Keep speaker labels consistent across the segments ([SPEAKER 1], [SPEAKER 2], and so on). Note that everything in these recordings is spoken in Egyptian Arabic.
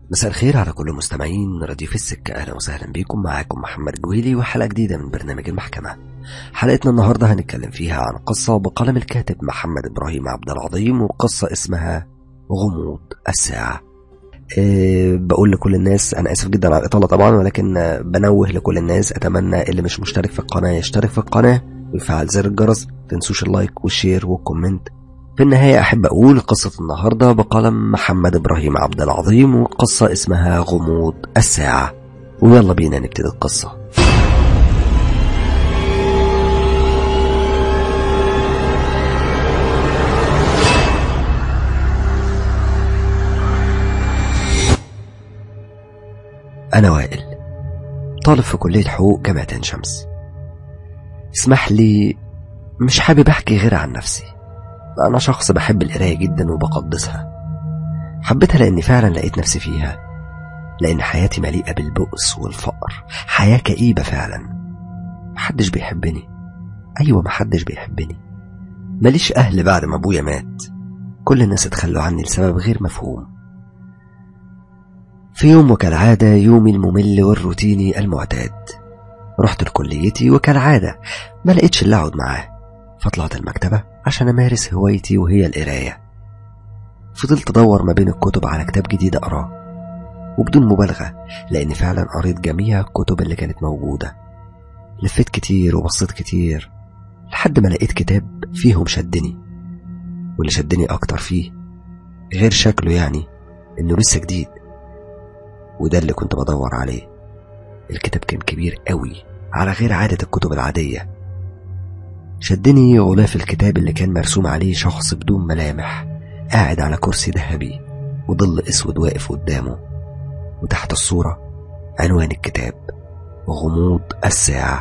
[SPEAKER 1] مساء الخير على كل مستمعين راديو في السكة أهلا وسهلا بكم معاكم محمد جويلي وحلقة جديدة من برنامج المحكمة حلقتنا النهاردة هنتكلم فيها عن قصة بقلم الكاتب محمد إبراهيم عبد العظيم وقصة اسمها غموض الساعة أه بقول لكل الناس أنا آسف جدا على الإطالة طبعا ولكن آه، بنوه لكل الناس أتمنى اللي مش مشترك في القناة يشترك في القناة ويفعل زر الجرس تنسوش اللايك والشير والكومنت في النهاية أحب أقول قصة النهاردة بقلم محمد إبراهيم عبد العظيم وقصة اسمها غموض الساعة ويلا بينا نبتدي القصة أنا وائل طالب في كلية حقوق جامعة عين شمس اسمح لي مش حابب أحكي غير عن نفسي أنا شخص بحب القراية جدا وبقدسها حبيتها لأني فعلا لقيت نفسي فيها لأن حياتي مليئة بالبؤس والفقر حياة كئيبة فعلا محدش بيحبني أيوة محدش بيحبني ماليش أهل بعد ما أبويا مات كل الناس اتخلوا عني لسبب غير مفهوم في يوم وكالعادة يومي الممل والروتيني المعتاد رحت لكليتي وكالعادة ما لقيتش اللي أقعد معاه فطلعت المكتبة عشان أمارس هوايتي وهي القراية فضلت أدور ما بين الكتب على كتاب جديد أقراه وبدون مبالغة لأن فعلا قريت جميع الكتب اللي كانت موجودة لفيت كتير وبصيت كتير لحد ما لقيت كتاب فيهم شدني واللي شدني أكتر فيه غير شكله يعني إنه لسه جديد وده اللي كنت بدور عليه الكتاب كان كبير قوي على غير عادة الكتب العادية شدني غلاف الكتاب اللي كان مرسوم عليه شخص بدون ملامح قاعد على كرسي ذهبي وظل اسود واقف قدامه وتحت الصورة عنوان الكتاب غموض الساعة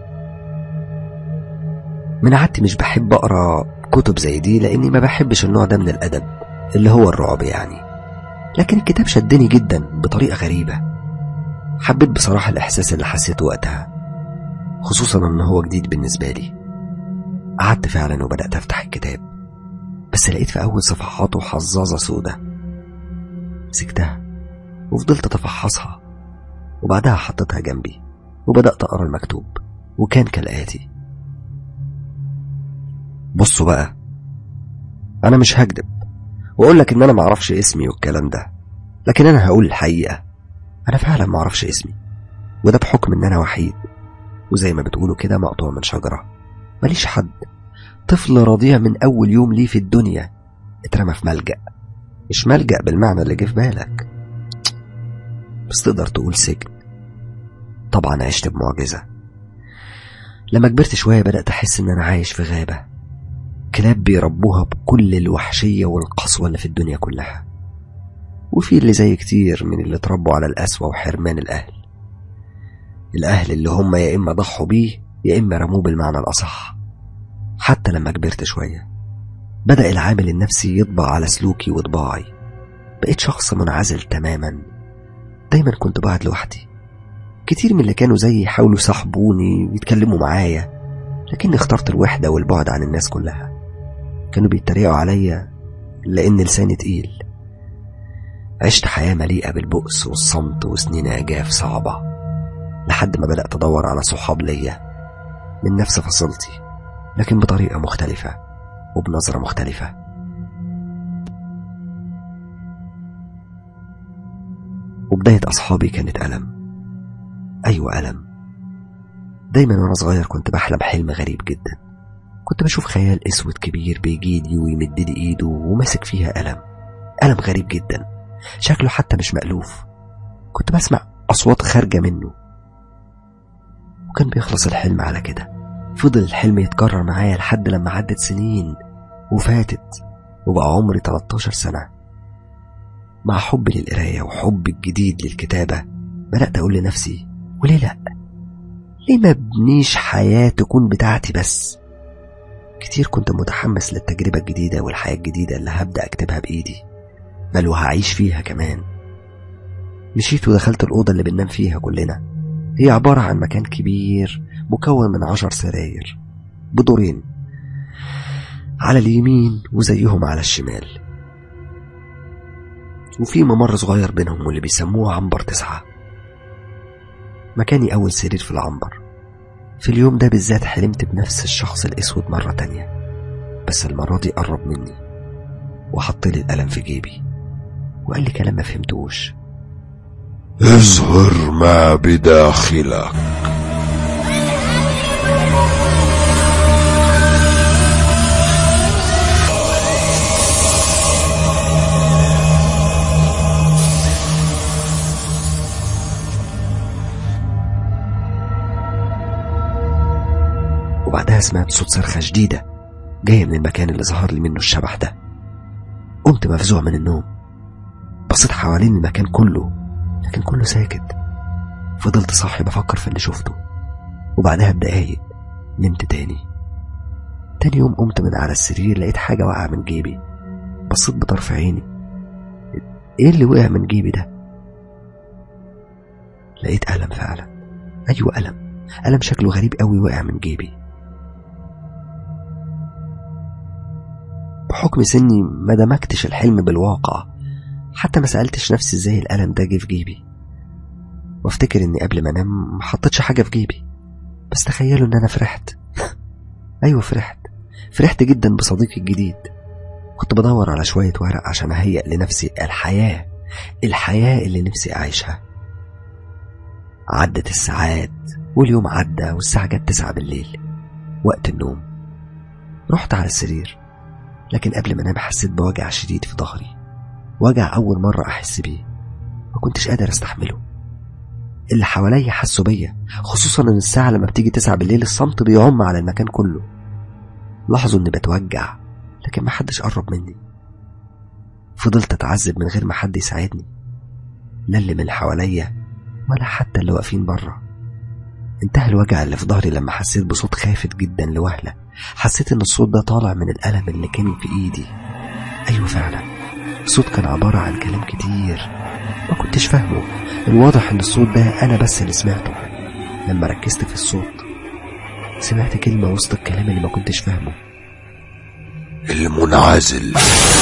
[SPEAKER 1] من عادتي مش بحب أقرأ كتب زي دي لأني ما بحبش النوع ده من الأدب اللي هو الرعب يعني لكن الكتاب شدني جدا بطريقة غريبة حبيت بصراحة الإحساس اللي حسيته وقتها خصوصا إن هو جديد بالنسبة لي قعدت فعلا وبدأت أفتح الكتاب بس لقيت في أول صفحاته حظاظة سودة مسكتها وفضلت أتفحصها وبعدها حطيتها جنبي وبدأت أقرأ المكتوب وكان كالآتي بصوا بقى أنا مش هكدب وأقول لك إن أنا معرفش اسمي والكلام ده لكن أنا هقول الحقيقة أنا فعلا معرفش اسمي وده بحكم إن أنا وحيد وزي ما بتقولوا كده مقطوع من شجرة ماليش حد طفل رضيع من أول يوم ليه في الدنيا اترمى في ملجأ مش ملجأ بالمعنى اللي جه في بالك بس تقدر تقول سجن طبعا عشت بمعجزة لما كبرت شوية بدأت أحس إن أنا عايش في غابة كلاب بيربوها بكل الوحشية والقسوة اللي في الدنيا كلها وفي اللي زي كتير من اللي اتربوا على القسوة وحرمان الأهل الأهل اللي هم يا إما ضحوا بيه يا إما رموه بالمعنى الأصح حتى لما كبرت شوية بدأ العامل النفسي يطبع على سلوكي وطباعي بقيت شخص منعزل تماما دايما كنت بعد لوحدي كتير من اللي كانوا زيي يحاولوا يصاحبوني ويتكلموا معايا لكني اخترت الوحدة والبعد عن الناس كلها كانوا بيتريقوا عليا لأن لساني تقيل عشت حياة مليئة بالبؤس والصمت وسنين عجاف صعبة لحد ما بدأت أدور على صحاب ليا من نفس فصيلتي لكن بطريقة مختلفة وبنظرة مختلفة وبداية أصحابي كانت ألم أيوة ألم دايما وأنا صغير كنت بحلم حلم غريب جدا كنت بشوف خيال أسود كبير بيجيلي ويمدلي إيده وماسك فيها ألم ألم غريب جدا شكله حتى مش مألوف كنت بسمع أصوات خارجة منه وكان بيخلص الحلم على كده فضل الحلم يتكرر معايا لحد لما عدت سنين وفاتت وبقى عمري 13 سنة مع حبي للقراية وحبي الجديد للكتابة بدأت أقول لنفسي وليه لأ؟ ليه ما بنيش حياة تكون بتاعتي بس؟ كتير كنت متحمس للتجربة الجديدة والحياة الجديدة اللي هبدأ أكتبها بإيدي بل وهعيش فيها كمان مشيت ودخلت الأوضة اللي بننام فيها كلنا هي عبارة عن مكان كبير مكون من عشر سراير بدورين على اليمين وزيهم على الشمال وفي ممر صغير بينهم واللي بيسموه عنبر تسعة مكاني أول سرير في العنبر في اليوم ده بالذات حلمت بنفس الشخص الأسود مرة تانية بس المرة دي قرب مني وحط لي القلم في جيبي وقال لي كلام ما فهمتوش
[SPEAKER 2] اظهر ما بداخلك
[SPEAKER 1] وبعدها سمعت صوت صرخة شديدة جاية من المكان اللي ظهر لي منه الشبح ده قمت مفزوع من النوم بصيت حوالين المكان كله لكن كله ساكت فضلت صاحي بفكر في اللي شفته وبعدها بدقايق نمت تاني تاني يوم قمت من على السرير لقيت حاجة واقعة من جيبي بصيت بطرف عيني ايه اللي وقع من جيبي ده لقيت قلم فعلا ايوه قلم قلم شكله غريب قوي وقع من جيبي بحكم سني ما دمجتش الحلم بالواقع حتى ما سألتش نفسي ازاي القلم ده جه في جيبي وافتكر اني قبل ما انام ما حطيتش حاجة في جيبي بس تخيلوا ان انا فرحت ايوه فرحت فرحت جدا بصديقي الجديد كنت بدور على شوية ورق عشان اهيئ لنفسي الحياة الحياة اللي نفسي اعيشها عدت الساعات واليوم عدى والساعة جت تسعة بالليل وقت النوم رحت على السرير لكن قبل ما انام حسيت بوجع شديد في ظهري وجع أول مرة أحس بيه ما كنتش قادر أستحمله اللي حواليا حسوا بيا خصوصا إن الساعة لما بتيجي تسعة بالليل الصمت بيعم على المكان كله لاحظوا إني بتوجع لكن ما حدش قرب مني فضلت أتعذب من غير ما حد يساعدني لا اللي من اللي حواليا ولا حتى اللي واقفين بره انتهى الوجع اللي في ظهري لما حسيت بصوت خافت جدا لوهلة حسيت ان الصوت ده طالع من الألم اللي كان في ايدي ايوه فعلا الصوت كان عبارة عن كلام كتير ما كنتش فاهمه الواضح ان الصوت ده انا بس اللي سمعته لما ركزت في الصوت سمعت كلمة وسط الكلام اللي ما كنتش فاهمه
[SPEAKER 2] المنعزل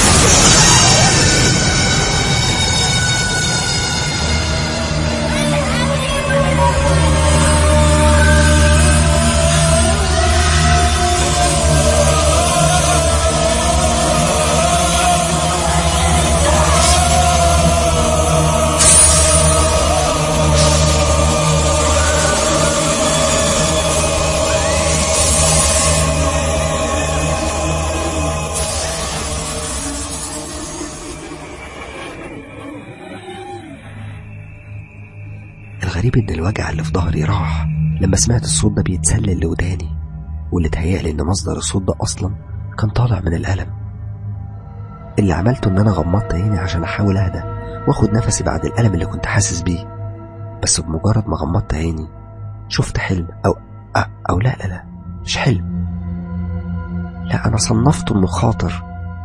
[SPEAKER 1] الغريب ان الوجع اللي في ظهري راح لما سمعت الصوت ده بيتسلل لوداني واللي تهيألي ان مصدر الصوت ده اصلا كان طالع من الألم اللي عملته ان انا غمضت عيني عشان احاول اهدى واخد نفسي بعد الألم اللي كنت حاسس بيه بس بمجرد ما غمضت عيني شفت حلم او أو, أو لا لا لا مش حلم لا انا صنفته انه خاطر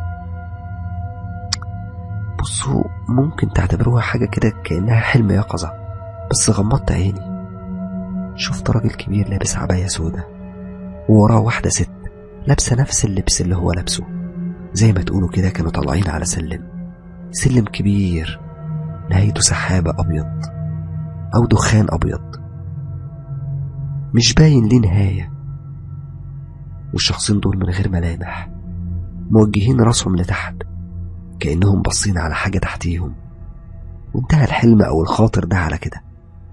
[SPEAKER 1] بصوا ممكن تعتبروها حاجة كده كأنها حلم يقظة بس غمضت عيني شفت راجل كبير لابس عباية سودة ووراه واحدة ست لابسة نفس اللبس اللي هو لابسه زي ما تقولوا كده كانوا طالعين على سلم سلم كبير نهايته سحابة أبيض أو دخان أبيض مش باين ليه نهاية والشخصين دول من غير ملامح موجهين راسهم لتحت كأنهم باصين على حاجة تحتيهم وانتهى الحلم أو الخاطر ده على كده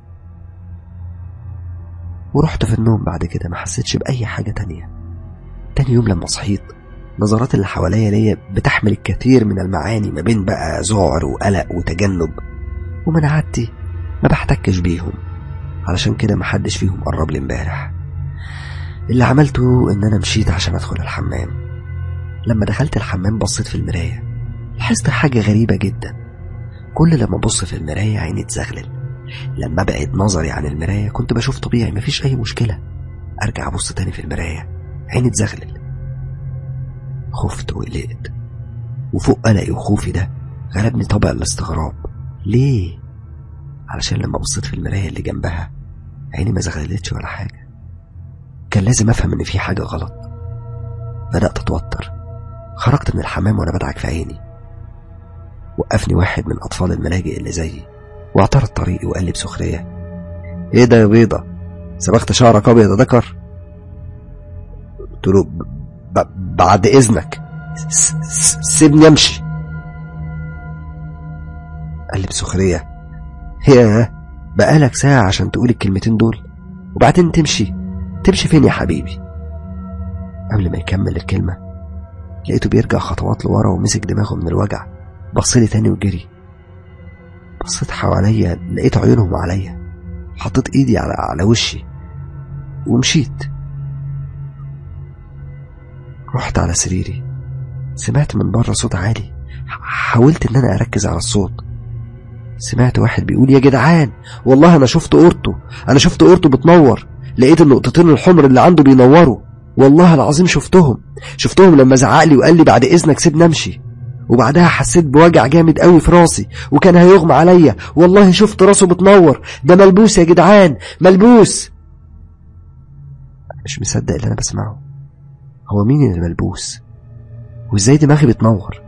[SPEAKER 1] ورحت في النوم بعد كده ما حسيتش بأي حاجة تانية تاني يوم لما صحيت نظرات اللي حواليا ليا بتحمل الكثير من المعاني ما بين بقى ذعر وقلق وتجنب ومن عادتي ما بحتكش بيهم علشان كده محدش فيهم قرب لي امبارح اللي عملته ان انا مشيت عشان ادخل الحمام لما دخلت الحمام بصيت في المراية لاحظت حاجة غريبة جدا كل لما ابص في المراية عيني تزغلل لما بعد نظري عن المراية كنت بشوف طبيعي مفيش أي مشكلة أرجع أبص تاني في المراية عيني تزغلل خفت وقلقت وفوق قلقي وخوفي ده غلبني طبع الاستغراب ليه؟ علشان لما بصيت في المراية اللي جنبها عيني ما زغللتش ولا حاجة كان لازم أفهم إن في حاجة غلط بدأت أتوتر خرجت من الحمام وأنا بدعك في عيني وقفني واحد من أطفال الملاجئ اللي زيي واعترض طريقي وقال لي بسخرية إيه ده يا بيضة صبغت شعرك أبيض يا ذكر قلت له ب... ب... بعد إذنك س... س... سيبني أمشي قال لي بسخرية هي بقالك ساعة عشان تقول الكلمتين دول وبعدين تمشي تمشي فين يا حبيبي قبل ما يكمل الكلمة لقيته بيرجع خطوات لورا ومسك دماغه من الوجع بصلي تاني وجري بصيت حواليا لقيت عيونهم عليا حطيت ايدي على على وشي ومشيت رحت على سريري سمعت من بره صوت عالي حاولت ان انا اركز على الصوت سمعت واحد بيقول يا جدعان والله انا شفت اورته انا شفت اورته بتنور لقيت النقطتين الحمر اللي عنده بينوروا والله العظيم شفتهم شفتهم لما زعق لي وقال لي بعد اذنك سيبني امشي وبعدها حسيت بوجع جامد قوي في راسي وكان هيغمى عليا والله شفت راسه بتنور ده ملبوس يا جدعان ملبوس مش مصدق اللي انا بسمعه هو مين اللي ملبوس وازاي دماغي بتنور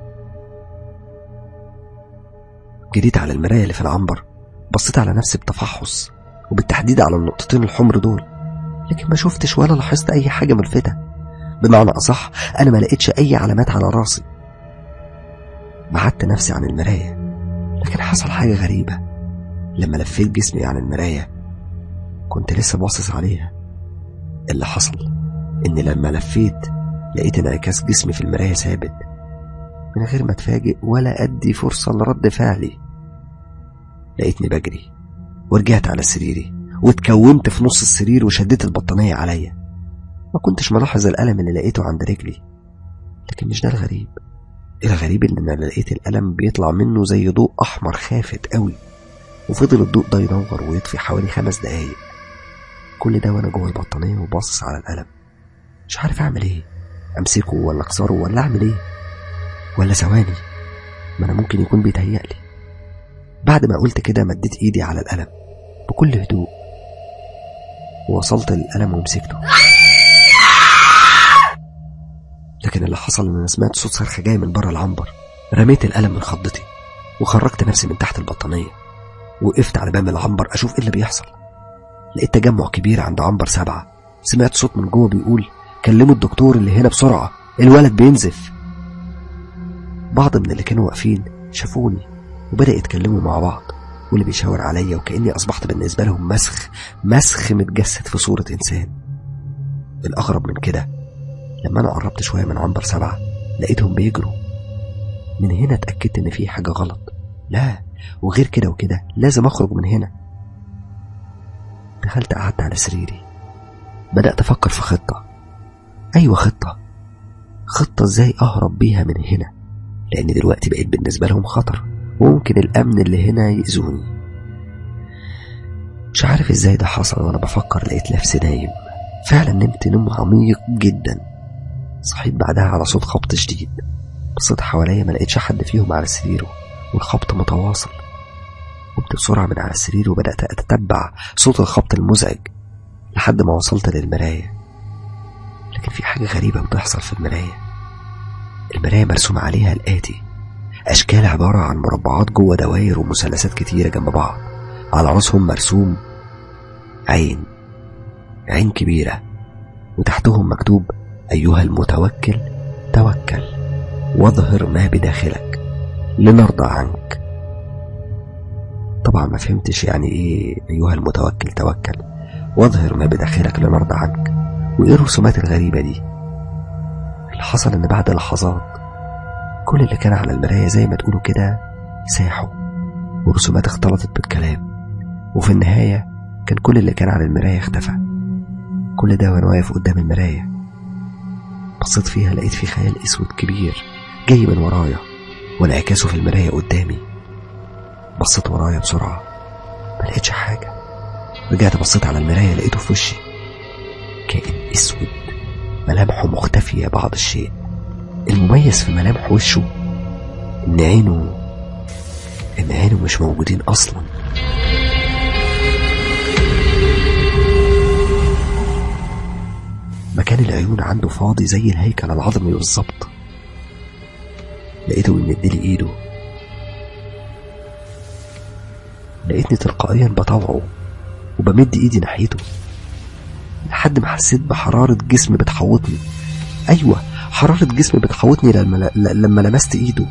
[SPEAKER 1] جريت على المراية اللي في العنبر بصيت على نفسي بتفحص وبالتحديد على النقطتين الحمر دول لكن ما شفتش ولا لاحظت أي حاجة ملفتة بمعنى أصح أنا ما لقيتش أي علامات على راسي بعدت نفسي عن المراية لكن حصل حاجة غريبة لما لفيت جسمي عن المراية كنت لسه باصص عليها اللي حصل إن لما لفيت لقيت انعكاس جسمي في المراية ثابت من غير ما اتفاجئ ولا أدي فرصة لرد فعلي لقيتني بجري ورجعت على سريري واتكومت في نص السرير وشديت البطانية عليا ما كنتش ملاحظ الألم اللي لقيته عند رجلي لكن مش ده الغريب الغريب ان انا لقيت الألم بيطلع منه زي ضوء أحمر خافت قوي وفضل الضوء ده ينور ويطفي حوالي خمس دقايق كل ده وانا جوه البطانية وباصص على الألم مش عارف اعمل ايه امسكه ولا اكسره ولا اعمل ايه ولا ثواني ما انا ممكن يكون بيتهيألي بعد ما قلت كده مديت ايدي على القلم بكل هدوء ووصلت للقلم ومسكته لكن اللي حصل ان انا سمعت صوت صرخه جاي من بره العنبر رميت القلم من خضتي وخرجت نفسي من تحت البطانيه وقفت على باب العنبر اشوف ايه اللي بيحصل لقيت تجمع كبير عند عنبر سبعة سمعت صوت من جوه بيقول كلموا الدكتور اللي هنا بسرعة الولد بينزف بعض من اللي كانوا واقفين شافوني وبدأ يتكلموا مع بعض واللي بيشاور عليا وكأني أصبحت بالنسبة لهم مسخ مسخ متجسد في صورة إنسان الأغرب من كده لما أنا قربت شوية من عنبر سبعة لقيتهم بيجروا من هنا اتأكدت إن في حاجة غلط لا وغير كده وكده لازم أخرج من هنا دخلت قعدت على سريري بدأت أفكر في خطة أيوة خطة خطة إزاي أهرب بيها من هنا لأن دلوقتي بقيت بالنسبة لهم خطر وممكن الأمن اللي هنا يأذوني مش عارف إزاي ده حصل وأنا بفكر لقيت نفسي نايم فعلا نمت نوم عميق جدا صحيت بعدها على صوت خبط شديد بصيت حواليا ما لقيتش حد فيهم على سريره والخبط متواصل قمت بسرعة من على السرير وبدأت أتتبع صوت الخبط المزعج لحد ما وصلت للمراية لكن في حاجة غريبة بتحصل في المراية المراية مرسوم عليها الآتي أشكال عبارة عن مربعات جوه دواير ومثلثات كتيرة جنب بعض على راسهم مرسوم عين عين كبيرة وتحتهم مكتوب أيها المتوكل توكل واظهر ما بداخلك لنرضى عنك طبعا ما فهمتش يعني ايه أيها المتوكل توكل واظهر ما بداخلك لنرضى عنك وايه الرسومات الغريبة دي اللي حصل ان بعد لحظات كل اللي كان على المراية زي ما تقولوا كده ساحوا ورسومات اختلطت بالكلام وفي النهاية كان كل اللي كان على المراية اختفى كل ده وانا واقف قدام المراية بصيت فيها لقيت في خيال اسود كبير جاي من ورايا وانعكاسه في المراية قدامي بصيت ورايا بسرعة ما لقيتش حاجة رجعت بصيت على المراية لقيته في وشي كائن اسود ملامحه مختفية بعض الشيء المميز في ملامح وشه ان عينه ان عينه مش موجودين اصلا مكان العيون عنده فاضي زي الهيكل العظمي بالظبط لقيته بيمدلي ايده لقيتني تلقائيا بطوعه وبمد ايدي ناحيته لحد ما حسيت بحرارة جسم بتحوطني أيوة حرارة جسم بتحوطني لما, لما لمست إيده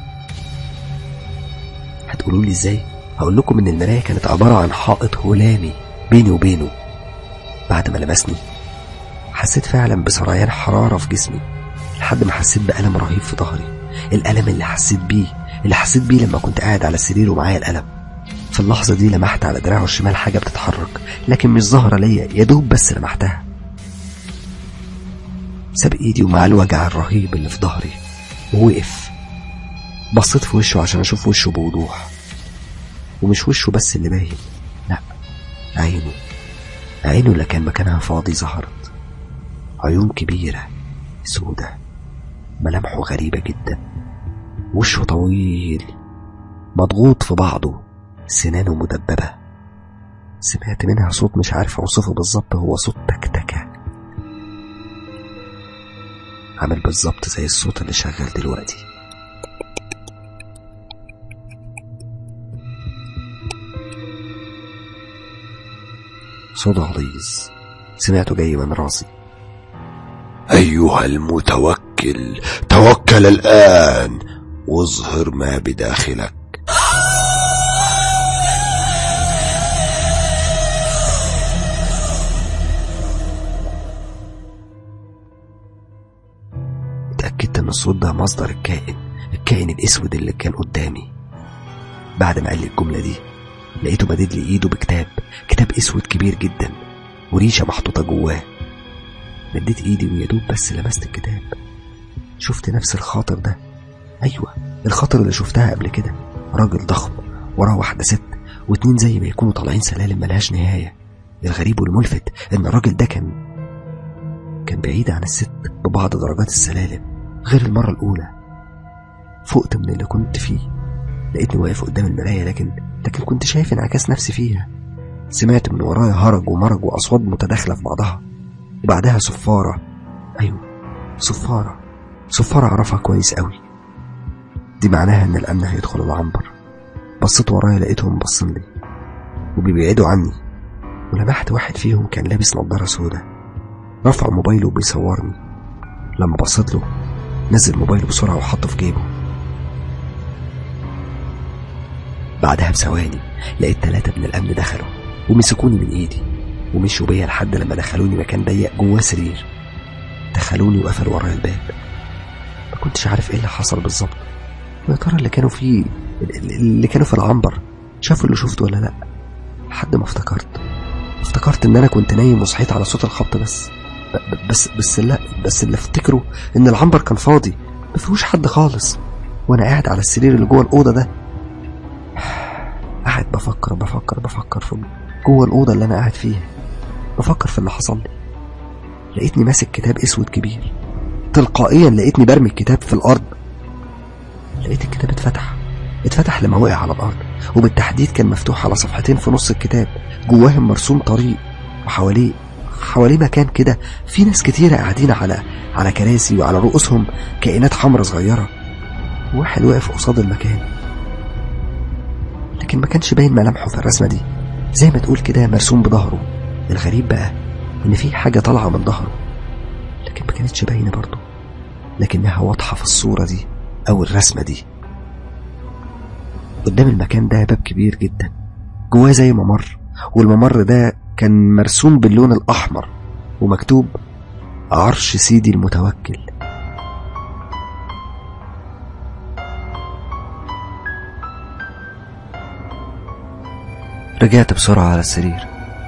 [SPEAKER 1] هتقولوا لي إزاي؟ هقول لكم إن المراية كانت عبارة عن حائط هلامي بيني وبينه بعد ما لمسني حسيت فعلا بسريان حرارة في جسمي لحد ما حسيت بألم رهيب في ظهري الألم اللي حسيت بيه اللي حسيت بيه لما كنت قاعد على السرير ومعايا الألم في اللحظة دي لمحت على دراعه الشمال حاجة بتتحرك لكن مش ظاهرة ليا يا دوب بس لمحتها ساب ايدي ومع الوجع الرهيب اللي في ظهري ووقف بصيت في وشه عشان اشوف وشه بوضوح ومش وشه بس اللي باين لا عينه عينه اللي كان مكانها فاضي ظهرت عيون كبيرة سودة ملامحه غريبة جدا وشه طويل مضغوط في بعضه سنانه مدببة سمعت منها صوت مش عارف أوصفه بالظبط هو صوت تكتكة عامل بالظبط زي الصوت اللي شغال دلوقتي صوت غليظ سمعته جاي من راسي
[SPEAKER 2] أيها المتوكل توكل الآن واظهر ما بداخلك
[SPEAKER 1] اتأكدت إن الصوت ده مصدر الكائن الكائن الأسود اللي كان قدامي بعد ما قال لي الجملة دي لقيته مدد لي إيده بكتاب كتاب أسود كبير جدا وريشة محطوطة جواه مديت إيدي ويا دوب بس لمست الكتاب شفت نفس الخاطر ده أيوة الخاطر اللي شفتها قبل كده راجل ضخم وراه واحدة ست واتنين زي ما يكونوا طالعين سلالم ملهاش نهاية الغريب والملفت إن الراجل ده كان كان بعيد عن الست ببعض درجات السلالم غير المرة الأولى فقت من اللي كنت فيه لقيتني واقف قدام المراية لكن لكن كنت شايف انعكاس نفسي فيها سمعت من ورايا هرج ومرج وأصوات متداخلة في بعضها وبعدها صفارة أيوة صفارة صفارة أعرفها كويس قوي دي معناها إن الأمن هيدخل العنبر بصيت ورايا لقيتهم باصين لي وبيبعدوا عني ولمحت واحد فيهم كان لابس نضارة سودا رفع موبايله وبيصورني لما بصيت له نزل موبايله بسرعة وحطه في جيبه بعدها بثواني لقيت ثلاثة من الأمن دخلوا ومسكوني من إيدي ومشوا بيا لحد لما دخلوني مكان ضيق جواه سرير دخلوني وقفلوا ورايا الباب ما كنتش عارف ايه اللي حصل بالظبط ويا ترى اللي كانوا فيه اللي كانوا في العنبر شافوا اللي شفته ولا لا لحد ما افتكرت افتكرت ان انا كنت نايم وصحيت على صوت الخبط بس بس بس لا بس اللي افتكره ان العنبر كان فاضي ما فيهوش حد خالص وانا قاعد على السرير اللي جوه الاوضه ده قاعد بفكر بفكر بفكر في جوه الاوضه اللي انا قاعد فيها بفكر في اللي حصل لي لقيتني ماسك كتاب اسود كبير تلقائيا لقيتني برمي الكتاب في الارض لقيت الكتاب اتفتح اتفتح لما وقع على الارض وبالتحديد كان مفتوح على صفحتين في نص الكتاب جواهم مرسوم طريق وحواليه حواليه مكان كده في ناس كتيرة قاعدين على على كراسي وعلى رؤوسهم كائنات حمراء صغيرة واحد واقف قصاد المكان لكن ما كانش باين ملامحه في الرسمة دي زي ما تقول كده مرسوم بظهره الغريب بقى إن في حاجة طالعة من ظهره لكن ما كانتش باينة برضه لكنها واضحة في الصورة دي أو الرسمة دي قدام المكان ده باب كبير جدا جواه زي ممر والممر ده كان مرسوم باللون الأحمر ومكتوب عرش سيدي المتوكل رجعت بسرعة على السرير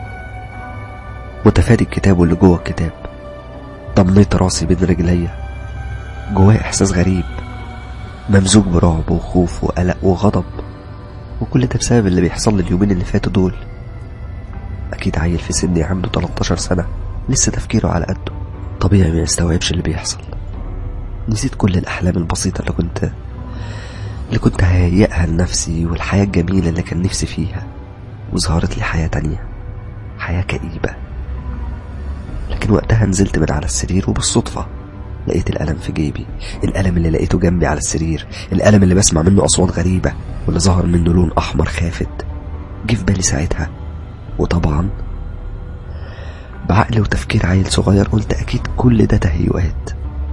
[SPEAKER 1] متفادي الكتاب واللي جوه الكتاب ضميت راسي بين رجليا جواي إحساس غريب ممزوج برعب وخوف وقلق وغضب وكل ده بسبب اللي بيحصل لي اليومين اللي فاتوا دول أكيد عيل في سني عنده 13 سنة لسه تفكيره على قده طبيعي ما يستوعبش اللي بيحصل نسيت كل الأحلام البسيطة اللي كنت اللي كنت هيئها لنفسي والحياة الجميلة اللي كان نفسي فيها وظهرت لي حياة تانية حياة كئيبة لكن وقتها نزلت من على السرير وبالصدفة لقيت القلم في جيبي القلم اللي لقيته جنبي على السرير القلم اللي بسمع منه أصوات غريبة واللي ظهر منه لون أحمر خافت جه في بالي ساعتها وطبعا بعقل وتفكير عيل صغير قلت أكيد كل ده تهيؤات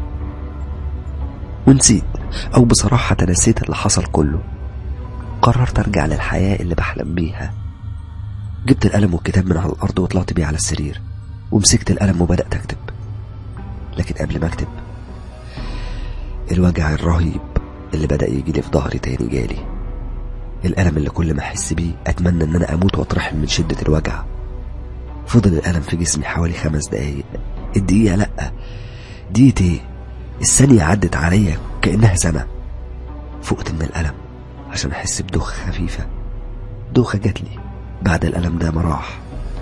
[SPEAKER 1] ونسيت أو بصراحة تنسيت اللي حصل كله قررت أرجع للحياة اللي بحلم بيها جبت القلم والكتاب من على الأرض وطلعت بيه على السرير ومسكت القلم وبدأت أكتب لكن قبل ما أكتب الوجع الرهيب اللي بدأ يجيلي في ظهري تاني جالي الألم اللي كل ما أحس بيه أتمنى إن أنا أموت وأطرحم من شدة الوجع فضل الألم في جسمي حوالي خمس دقايق الدقيقة لأ دقيقة إيه الثانية عدت عليا كأنها سنة فقت من الألم عشان أحس بدوخة خفيفة دوخة جاتلي بعد الألم ده ما راح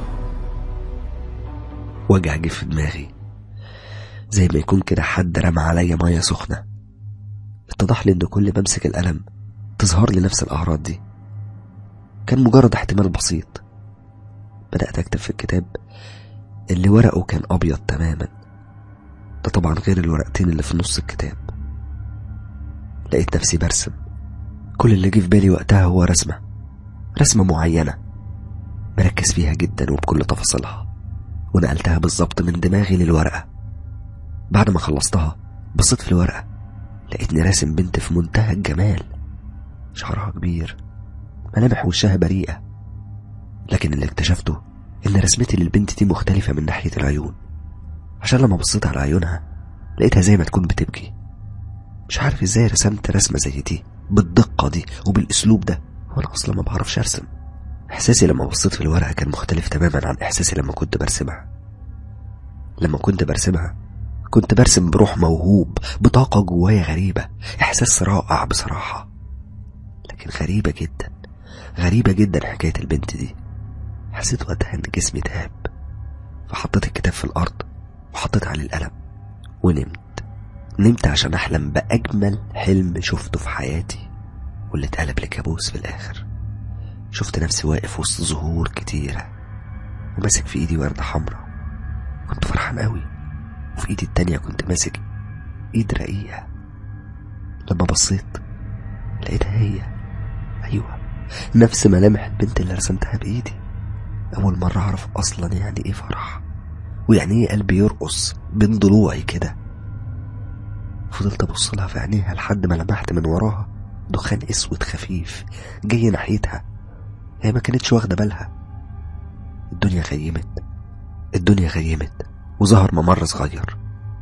[SPEAKER 1] وجع جه في دماغي زي ما يكون كده حد رمى عليا مية سخنة اتضح لي إن كل ما أمسك الألم تظهر لي نفس الأعراض دي كان مجرد احتمال بسيط بدأت أكتب في الكتاب اللي ورقه كان أبيض تماما ده طبعا غير الورقتين اللي في نص الكتاب لقيت نفسي برسم كل اللي جه في بالي وقتها هو رسمة رسمة معينة مركز فيها جدا وبكل تفاصيلها ونقلتها بالظبط من دماغي للورقة بعد ما خلصتها بصيت في الورقة لقيتني راسم بنت في منتهى الجمال شعرها كبير ملامح وشها بريئة لكن اللي اكتشفته إن رسمتي للبنت دي مختلفة من ناحية العيون عشان لما بصيت على عيونها لقيتها زي ما تكون بتبكي مش عارف ازاي رسمت رسمة زي دي بالدقة دي وبالأسلوب ده وأنا أصلا ما بعرفش أرسم إحساسي لما بصيت في الورقة كان مختلف تماما عن إحساسي لما كنت برسمها لما كنت برسمها كنت برسم بروح موهوب بطاقة جوايا غريبة إحساس رائع بصراحة لكن غريبة جدا غريبة جدا حكاية البنت دي حسيت وقتها إن جسمي تعب فحطيت الكتاب في الأرض وحطيت عليه القلم ونمت نمت عشان أحلم بأجمل حلم شفته في حياتي واللي اتقلب لكابوس في الآخر شفت نفسي واقف وسط زهور كتيرة وماسك في إيدي وردة حمراء كنت فرحان قوي وفي إيدي التانية كنت ماسك إيد رقيقة لما بصيت لقيتها هي أيوة نفس ملامح البنت اللي رسمتها بإيدي أول مرة أعرف أصلا يعني إيه فرح ويعني إيه قلبي يرقص بين ضلوعي كده فضلت أبص لها في عينيها لحد ما لمحت من وراها دخان أسود خفيف جاي ناحيتها هي ما كانتش واخدة بالها الدنيا غيمت الدنيا غيمت وظهر ممر صغير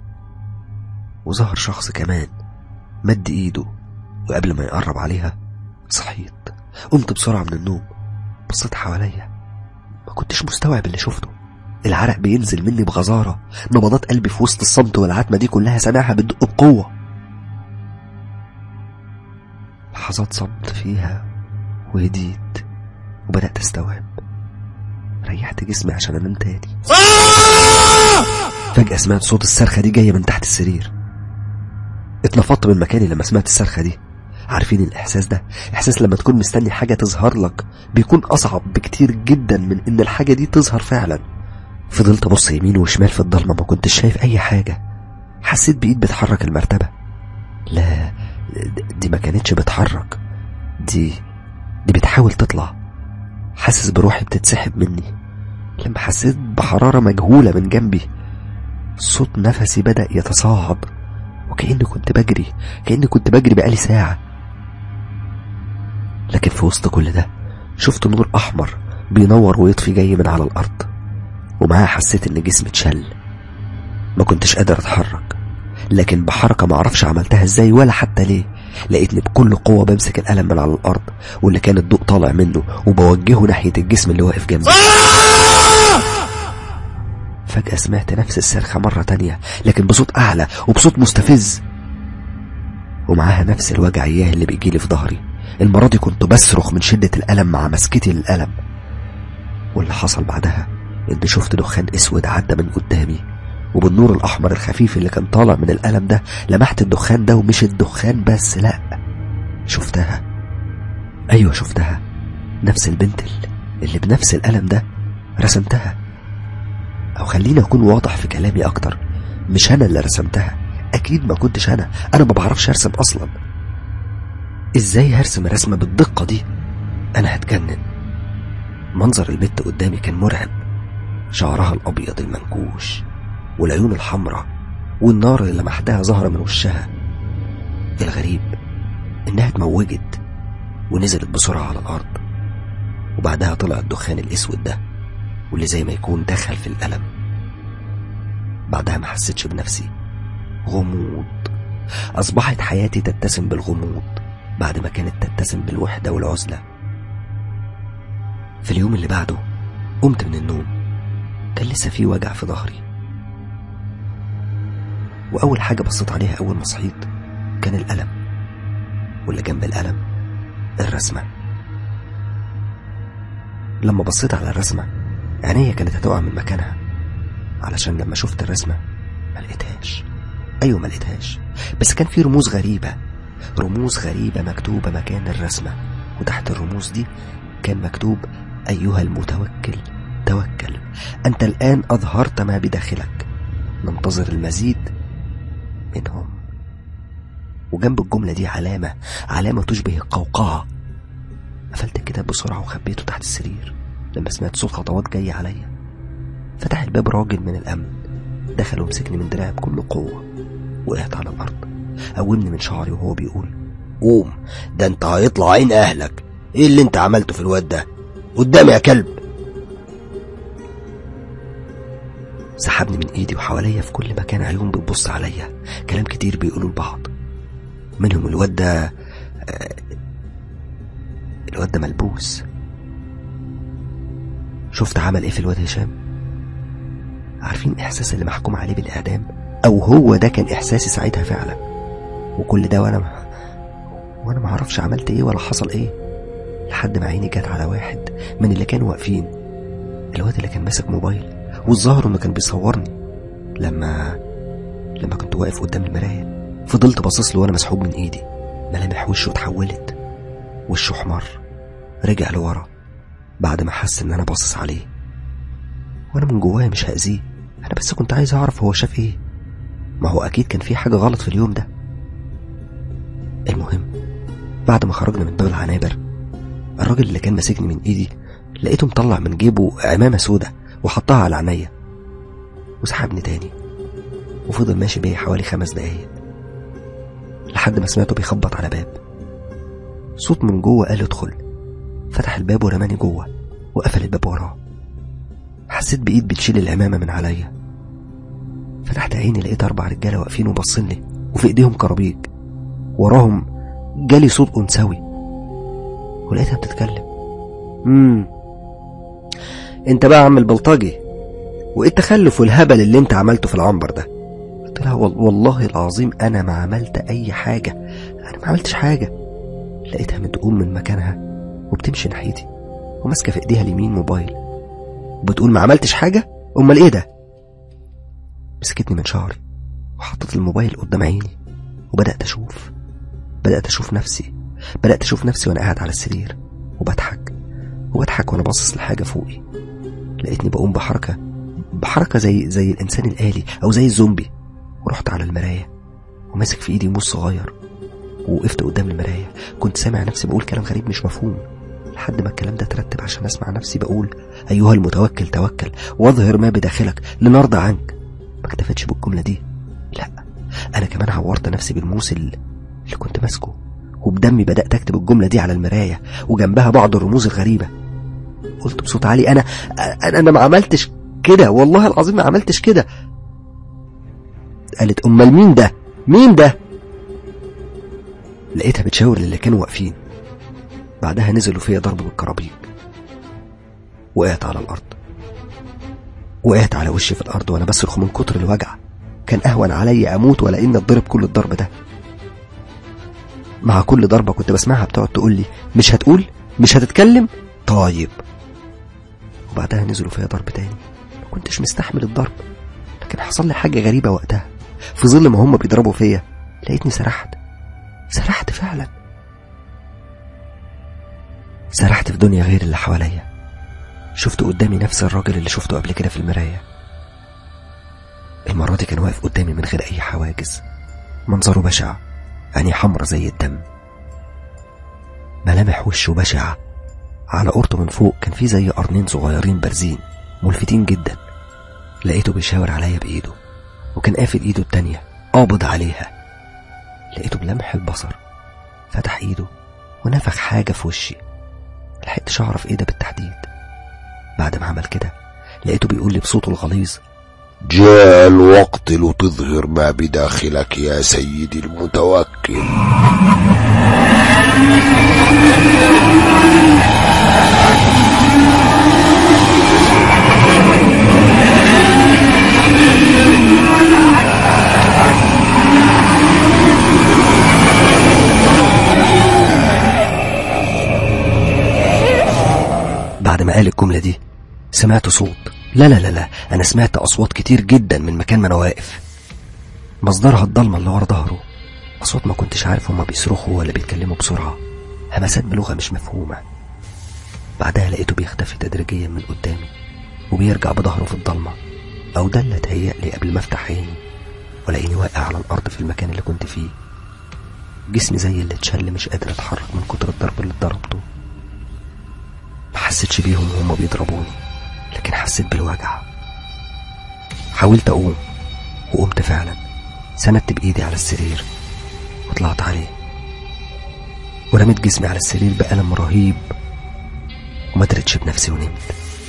[SPEAKER 1] وظهر شخص كمان مد ايده وقبل ما يقرب عليها صحيت قمت بسرعة من النوم بصيت حواليا ما كنتش مستوعب اللي شفته العرق بينزل مني بغزارة نبضات قلبي في وسط الصمت والعتمة دي كلها سامعها بتدق بقوة لحظات صمت فيها وهديت وبدأت استوعب ريحت جسمي عشان انام تاني فجأة سمعت صوت الصرخة دي جاية من تحت السرير اتنفضت من مكاني لما سمعت الصرخة دي عارفين الإحساس ده إحساس لما تكون مستني حاجة تظهر لك بيكون أصعب بكتير جدا من إن الحاجة دي تظهر فعلا فضلت أبص يمين وشمال في الضلمة ما كنتش شايف أي حاجة حسيت بإيد بتحرك المرتبة لا دي ما كانتش بتحرك دي دي بتحاول تطلع حاسس بروحي بتتسحب مني لما حسيت بحرارة مجهولة من جنبي صوت نفسي بدأ يتصاعد وكأني كنت بجري كأني كنت بجري بقالي ساعة لكن في وسط كل ده شفت نور أحمر بينور ويطفي جاي من على الأرض ومعاه حسيت إن جسمي اتشل ما كنتش قادر أتحرك لكن بحركة معرفش عملتها ازاي ولا حتى ليه لقيتني بكل قوة بمسك القلم من على الأرض واللي كان الضوء طالع منه وبوجهه ناحية الجسم اللي واقف جنبي فجأة سمعت نفس الصرخة مرة تانية لكن بصوت أعلى وبصوت مستفز ومعاها نفس الوجع إياه اللي بيجيلي في ظهري المرة دي كنت بصرخ من شدة الألم مع مسكتي للألم واللي حصل بعدها إني شفت دخان أسود عدى من قدامي وبالنور الأحمر الخفيف اللي كان طالع من الألم ده لمحت الدخان ده ومش الدخان بس لأ شفتها أيوة شفتها نفس البنت اللي بنفس الألم ده رسمتها أو خليني أكون واضح في كلامي أكتر مش أنا اللي رسمتها أكيد ما كنتش أنا أنا ما بعرفش أرسم أصلا إزاي هرسم رسمة بالدقة دي أنا هتجنن منظر البت قدامي كان مرعب شعرها الأبيض المنكوش والعيون الحمراء والنار اللي لمحتها ظهر من وشها الغريب إنها اتموجت ونزلت بسرعة على الأرض وبعدها طلع الدخان الأسود ده واللي زي ما يكون دخل في الألم بعدها ما حسيتش بنفسي غموض أصبحت حياتي تتسم بالغموض بعد ما كانت تتسم بالوحدة والعزلة في اليوم اللي بعده قمت من النوم كان لسه في وجع في ظهري وأول حاجة بصيت عليها أول ما صحيت كان الألم واللي جنب الألم الرسمة لما بصيت على الرسمة عينيا كانت هتقع من مكانها علشان لما شفت الرسمة ما لقيتهاش أيوة ما لقيتهاش بس كان في رموز غريبة رموز غريبة مكتوبة مكان الرسمة وتحت الرموز دي كان مكتوب أيها المتوكل توكل أنت الآن أظهرت ما بداخلك ننتظر المزيد منهم وجنب الجملة دي علامة علامة تشبه القوقعة قفلت الكتاب بسرعة وخبيته تحت السرير لما سمعت صوت خطوات جاية عليا فتح الباب راجل من الأمن دخل ومسكني من دراعي بكل قوة وقعت على الأرض قومني من شعري وهو بيقول
[SPEAKER 2] قوم ده انت هيطلع عين اهلك ايه اللي انت عملته في الواد ده قدامي يا كلب
[SPEAKER 1] سحبني من ايدي وحواليا في كل مكان عيون بتبص عليا كلام كتير بيقولوا لبعض منهم الواد ده آه، الواد ده ملبوس شفت عمل ايه في الواد هشام عارفين احساس اللي محكوم عليه بالاعدام او هو ده كان احساسي ساعتها فعلا وكل ده وانا ما وانا ما اعرفش عملت ايه ولا حصل ايه لحد ما عيني جت على واحد من اللي كانوا واقفين الواد اللي كان ماسك موبايل والظاهر انه كان بيصورني لما لما كنت واقف قدام المرايه فضلت باصص له وانا مسحوب من ايدي ملامح وشه اتحولت وشه احمر رجع لورا بعد ما حس ان انا باصص عليه وانا من جوايا مش هاذيه انا بس كنت عايز اعرف هو شاف ايه ما هو اكيد كان في حاجه غلط في اليوم ده المهم بعد ما خرجنا من باب العنابر الراجل اللي كان ماسكني من ايدي لقيته مطلع من جيبه عمامه سودة وحطها على عينيا وسحبني تاني وفضل ماشي بيا حوالي خمس دقايق لحد ما سمعته بيخبط على باب صوت من جوه قال ادخل فتح الباب ورماني جوه وقفل الباب وراه حسيت بايد بتشيل العمامه من عليا فتحت عيني لقيت اربع رجاله واقفين وباصين لي وفي ايديهم كرابيج وراهم جالي صوت انثوي ولقيتها بتتكلم امم انت بقى عم البلطجي وايه التخلف والهبل اللي انت عملته في العنبر ده قلت لها وال- والله العظيم انا ما عملت اي حاجه انا ما عملتش حاجه لقيتها بتقوم من مكانها وبتمشي ناحيتي وماسكه في ايديها اليمين موبايل وبتقول ما عملتش حاجه امال ايه ده مسكتني من شعري وحطت الموبايل قدام عيني وبدات اشوف بدات اشوف نفسي بدات اشوف نفسي وانا قاعد على السرير وبضحك وبضحك وانا باصص لحاجه فوقي لقيتني بقوم بحركه بحركه زي زي الانسان الالي او زي الزومبي ورحت على المرايه وماسك في ايدي موس صغير ووقفت قدام المرايه كنت سامع نفسي بقول كلام غريب مش مفهوم لحد ما الكلام ده ترتب عشان اسمع نفسي بقول ايها المتوكل توكل واظهر ما بداخلك لنرضى عنك ما اكتفتش بالجمله دي لا انا كمان عورت نفسي بالموس اللي اللي كنت ماسكه وبدمي بدات اكتب الجمله دي على المرايه وجنبها بعض الرموز الغريبه قلت بصوت عالي انا انا انا ما عملتش كده والله العظيم ما عملتش كده قالت امال مين ده مين ده لقيتها بتشاور للي كانوا واقفين بعدها نزلوا فيا ضرب بالكرابيج وقعت على الارض وقعت على وشي في الارض وانا بصرخ من كتر الوجع كان اهون عليا اموت ولا اني اتضرب كل الضرب ده مع كل ضربه كنت بسمعها بتقعد تقول لي مش هتقول مش هتتكلم طيب وبعدها نزلوا فيا ضرب تاني ما كنتش مستحمل الضرب لكن حصل لي حاجه غريبه وقتها في ظل ما هم بيضربوا فيا لقيتني سرحت سرحت فعلا سرحت في دنيا غير اللي حواليا شفت قدامي نفس الراجل اللي شفته قبل كده في المراية المرة دي كان واقف قدامي من غير أي حواجز منظره بشع عينيه حمرة زي الدم ملامح وشه بشعة على قرطه من فوق كان في زي قرنين صغيرين بارزين ملفتين جدا لقيته بيشاور عليا بإيده وكان قافل إيده التانية قابض عليها لقيته بلمح البصر فتح إيده ونفخ حاجة في وشي لحقتش أعرف إيه ده بالتحديد بعد ما عمل كده لقيته بيقول لي بصوته الغليظ
[SPEAKER 3] جاء الوقت لتظهر ما بداخلك يا سيدي المتوكل
[SPEAKER 1] بعد ما قال الجملة دي سمعت صوت لا لا لا لا أنا سمعت أصوات كتير جدا من مكان ما أنا واقف مصدرها الضلمة اللي ورا ظهره أصوات ما كنتش عارف هما بيصرخوا ولا بيتكلموا بسرعة همسات بلغة مش مفهومة بعدها لقيته بيختفي تدريجيا من قدامي وبيرجع بظهره في الضلمة أو ده اللي اتهيألي قبل ما أفتح عيني ولاقيني واقع على الأرض في المكان اللي كنت فيه جسمي زي اللي اتشل مش قادر اتحرك من كتر الضرب اللي اتضربته ما حسيتش بيهم وهم بيضربوني لكن حسيت بالوجع حاولت أقوم وقمت فعلا سندت بإيدي على السرير وطلعت عليه ورميت جسمي على السرير بألم رهيب وما درتش بنفسي ونمت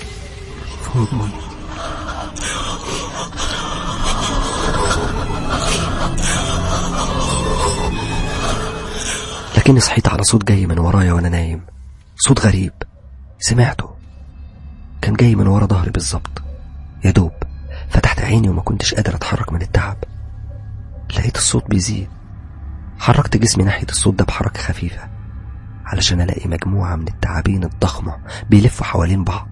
[SPEAKER 1] لكني صحيت على صوت جاي من ورايا وانا نايم صوت غريب سمعته كان جاي من ورا ظهري بالظبط يا دوب فتحت عيني وما كنتش قادر اتحرك من التعب لقيت الصوت بيزيد حركت جسمي ناحية الصوت ده بحركة خفيفة علشان ألاقي مجموعة من التعابين الضخمة بيلفوا حوالين بعض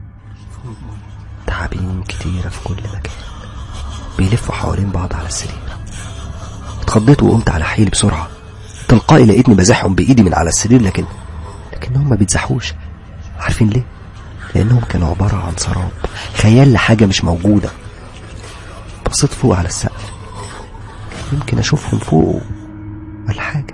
[SPEAKER 1] تعابين كتيرة في كل مكان بيلفوا حوالين بعض على السرير اتخضيت وقمت على حيلي بسرعة تلقائي لقيتني بزحهم بإيدي من على السرير لكن لكنهم ما بيتزحوش عارفين ليه؟ لأنهم كانوا عبارة عن سراب خيال لحاجة مش موجودة بصيت فوق على السقف يمكن أشوفهم فوق ولا حاجة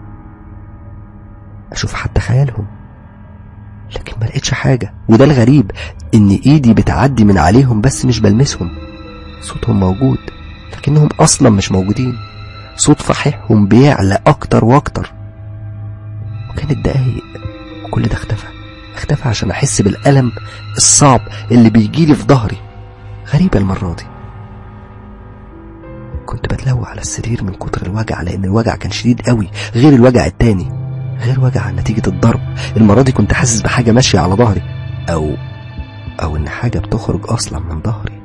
[SPEAKER 1] أشوف حتى خيالهم لكن ما لقيتش حاجة وده الغريب إن إيدي بتعدي من عليهم بس مش بلمسهم صوتهم موجود لكنهم أصلا مش موجودين صوت فحيحهم بيعلى أكتر وأكتر وكانت دقايق وكل ده اختفى اختفى عشان أحس بالألم الصعب اللي بيجيلي في ظهري غريبة المرة دي كنت بتلوى على السرير من كتر الوجع لأن الوجع كان شديد قوي غير الوجع التاني غير وجع نتيجة الضرب المرة دي كنت حاسس بحاجة ماشية على ظهري أو أو إن حاجة بتخرج أصلا من ظهري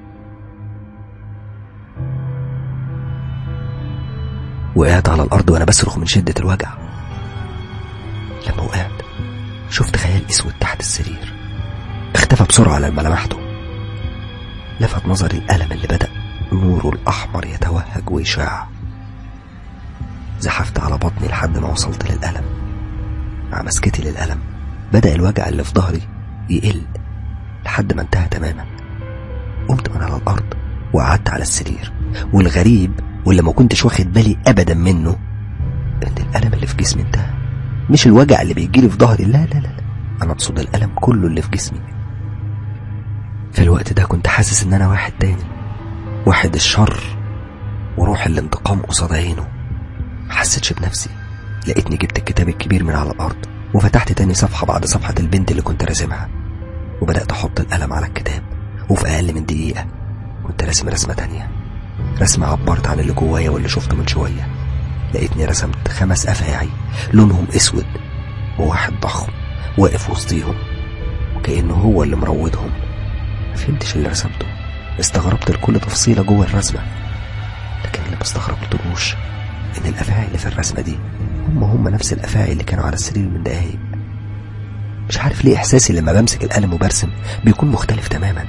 [SPEAKER 1] وقعت على الأرض وأنا بصرخ من شدة الوجع لما وقعت شفت خيال أسود تحت السرير اختفى بسرعة لما لمحته لفت نظري الألم اللي بدأ نوره الأحمر يتوهج ويشع زحفت على بطني لحد ما وصلت للألم مع مسكتي للألم بدأ الوجع اللي في ظهري يقل لحد ما انتهى تماما قمت من على الأرض وقعدت على السرير والغريب واللي ما كنتش واخد بالي أبدا منه إن الألم اللي في جسمي انتهى مش الوجع اللي بيجيلي في ظهري لا لا لا, لا. أنا أقصد الألم كله اللي في جسمي في الوقت ده كنت حاسس إن أنا واحد تاني واحد الشر وروح الانتقام قصاد عينه ما حسيتش بنفسي لقيتني جبت الكتاب الكبير من على الأرض وفتحت تاني صفحة بعد صفحة البنت اللي كنت راسمها وبدأت أحط القلم على الكتاب وفي أقل من دقيقة كنت راسم رسمة تانية رسمة عبرت عن اللي جوايا واللي شفته من شوية لقيتني رسمت خمس أفاعي لونهم أسود وواحد ضخم واقف وسطيهم وكأنه هو اللي مروضهم ما فهمتش اللي رسمته استغربت لكل تفصيلة جوه الرسمة لكن اللي ما استغربتلوش إن الأفاعي اللي في الرسمة دي هم هم نفس الأفاعي اللي كانوا على السرير من دقايق مش عارف ليه إحساسي لما بمسك القلم وبرسم بيكون مختلف تماما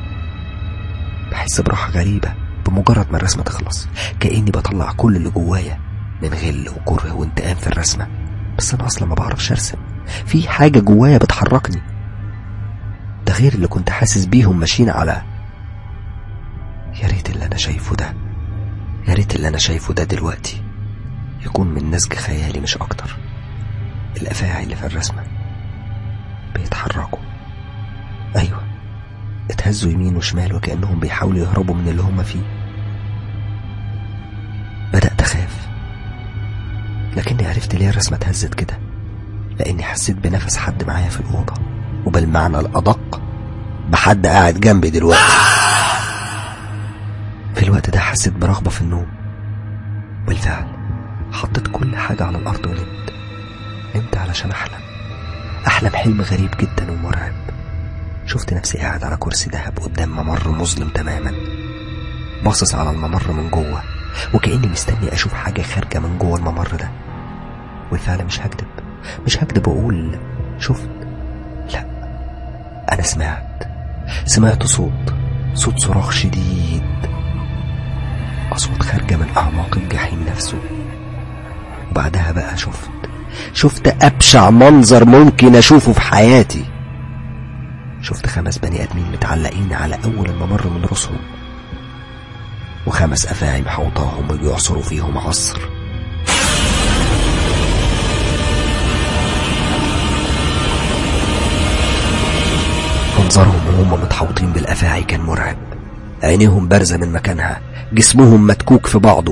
[SPEAKER 1] بحس براحة غريبة بمجرد ما الرسمة تخلص كأني بطلع كل اللي جوايا من غل وكره وانتقام في الرسمة بس أنا أصلا ما بعرفش أرسم في حاجة جوايا بتحركني ده غير اللي كنت حاسس بيهم ماشيين على يا ريت اللي أنا شايفه ده يا ريت اللي أنا شايفه ده دلوقتي يكون من نسج خيالي مش أكتر الأفاعي اللي في الرسمة بيتحركوا أيوة اتهزوا يمين وشمال وكأنهم بيحاولوا يهربوا من اللي هم فيه بدأت أخاف لكني عرفت ليه الرسمة اتهزت كده لأني حسيت بنفس حد معايا في الأوضة وبالمعنى الأدق
[SPEAKER 2] بحد قاعد جنبي دلوقتي
[SPEAKER 1] في الوقت ده حسيت برغبة في النوم بالفعل حطيت كل حاجة على الأرض ونمت نمت علشان أحلم أحلم حلم غريب جدا ومرعب شفت نفسي قاعد على كرسي ذهب قدام ممر مظلم تماما باصص على الممر من جوه وكأني مستني أشوف حاجة خارجة من جوه الممر ده والفعل مش هكدب مش هكدب وأقول شفت لا أنا سمعت سمعت صوت صوت صراخ شديد أصوات خارجة من أعماق الجحيم نفسه وبعدها بقى شفت شفت أبشع منظر ممكن أشوفه في حياتي شفت خمس بني آدمين متعلقين على أول الممر من رؤوسهم وخمس أفاعي محوطاهم وبيعصروا فيهم عصر منظرهم وهم متحوطين بالأفاعي كان مرعب عينيهم بارزة من مكانها جسمهم متكوك في بعضه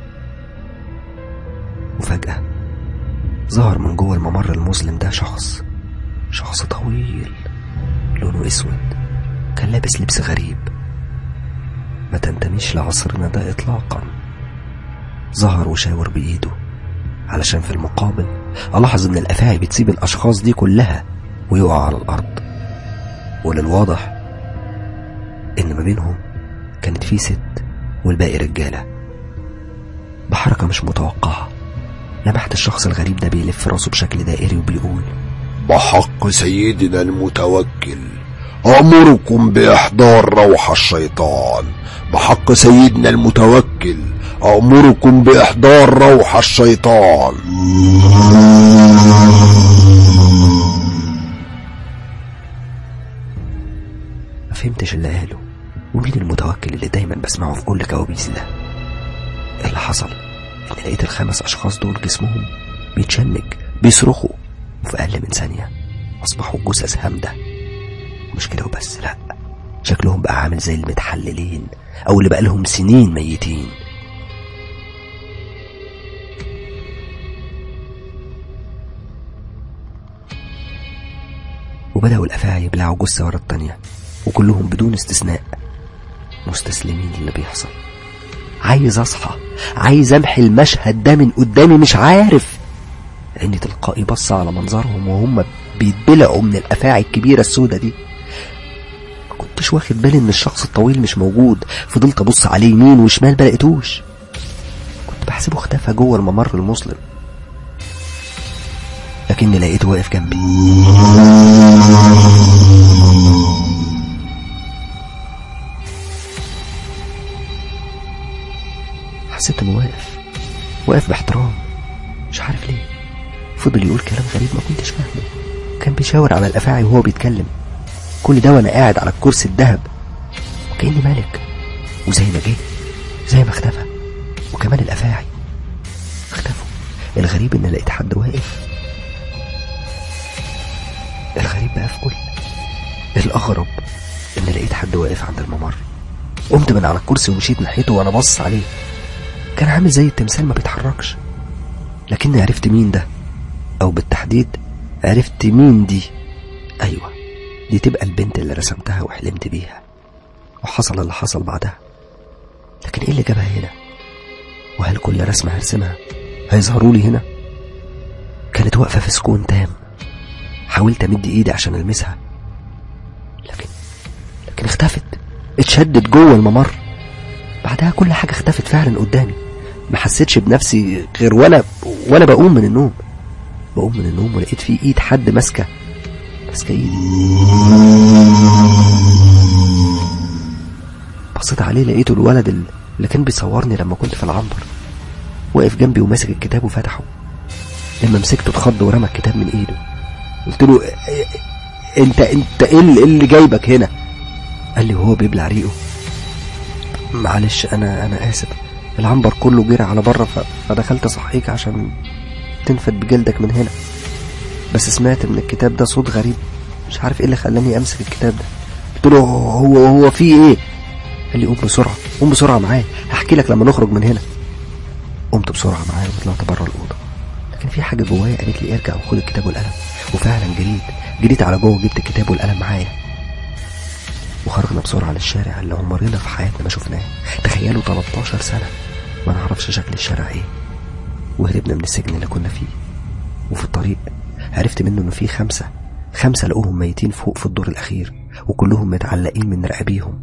[SPEAKER 1] وفجأة ظهر من جوه الممر المظلم ده شخص شخص طويل لونه اسود كان لابس لبس غريب ما تنتميش لعصرنا ده اطلاقا ظهر وشاور بايده علشان في المقابل الاحظ ان الافاعي بتسيب الاشخاص دي كلها ويقع على الارض وللواضح ان ما بينهم كانت في ست والباقي رجاله بحركه مش متوقعه لمحت الشخص الغريب ده بيلف راسه بشكل دائري وبيقول
[SPEAKER 3] بحق سيدنا المتوكل أمركم بإحضار روح الشيطان بحق سيدنا المتوكل أمركم بإحضار روح الشيطان
[SPEAKER 1] ما فهمتش اللي قاله ومين المتوكل اللي دايما بسمعه في كل كوابيسي ده اللي حصل ان لقيت الخمس اشخاص دول جسمهم بيتشنج بيصرخوا وفي اقل من ثانيه اصبحوا جثث هامده مش كده وبس لا شكلهم بقى عامل زي المتحللين او اللي بقى لهم سنين ميتين وبدأوا الأفاعي يبلعوا جثة ورا التانية وكلهم بدون استثناء مستسلمين للي بيحصل عايز أصحى عايز أمحي المشهد ده من قدامي مش عارف لأني تلقائي بص على منظرهم وهم بيتبلعوا من الأفاعي الكبيرة السودة دي ما كنتش واخد بالي إن الشخص الطويل مش موجود فضلت أبص عليه يمين وشمال بلقيتوش كنت بحسبه اختفى جوه الممر المظلم لكني لقيته واقف جنبي حسيت انه واقف واقف باحترام مش عارف ليه فضل يقول كلام غريب ما كنتش فاهمه كان بيشاور على الافاعي وهو بيتكلم كل ده وانا قاعد على الكرسي الذهب وكاني ملك وزي ما جه زي ما اختفى وكمان الافاعي اختفوا الغريب ان لقيت حد واقف الغريب بقى في كل الأغرب إن لقيت حد واقف عند الممر قمت من على الكرسي ومشيت ناحيته وأنا باصص عليه كان عامل زي التمثال ما بيتحركش لكني عرفت مين ده أو بالتحديد عرفت مين دي أيوة دي تبقى البنت اللي رسمتها وحلمت بيها وحصل اللي حصل بعدها لكن إيه اللي جابها هنا وهل كل رسمة هرسمها هيظهروا لي هنا كانت واقفة في سكون تام حاولت امد ايدي عشان المسها لكن لكن اختفت اتشدت جوه الممر بعدها كل حاجه اختفت فعلا قدامي ما حسيتش بنفسي غير وانا وانا بقوم من النوم بقوم من النوم ولقيت في ايد حد ماسكه ماسكه ايدي بصيت عليه لقيته الولد اللي كان بيصورني لما كنت في العنبر واقف جنبي وماسك الكتاب وفتحه لما مسكته اتخض ورمى الكتاب من ايده قلت له انت انت ايه اللي, اللي جايبك هنا قال لي وهو بيبلع ريقه معلش انا انا اسف العنبر كله جرى على بره فدخلت اصحيك عشان تنفد بجلدك من هنا بس سمعت من الكتاب ده صوت غريب مش عارف ايه اللي خلاني امسك الكتاب ده قلت له هو هو في ايه قال لي قوم بسرعه قوم بسرعه معايا هحكي لك لما نخرج من هنا قمت بسرعه معاه وطلعت بره الاوضه لكن في حاجه جوايا قالت لي ارجع وخد الكتاب والقلم وفعلا جريت جريت على جوه وجبت الكتاب والقلم معايا وخرجنا بسرعه للشارع اللي عمرنا في حياتنا ما شفناه تخيلوا 13 سنه ما نعرفش شكل الشارع ايه وهربنا من السجن اللي كنا فيه وفي الطريق عرفت منه انه في خمسه خمسه لقوهم ميتين فوق في الدور الاخير وكلهم متعلقين من رقابيهم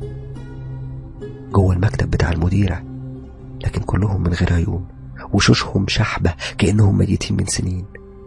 [SPEAKER 1] جوه المكتب بتاع المديره لكن كلهم من غير عيون وشوشهم شحبة كأنهم ميتين من سنين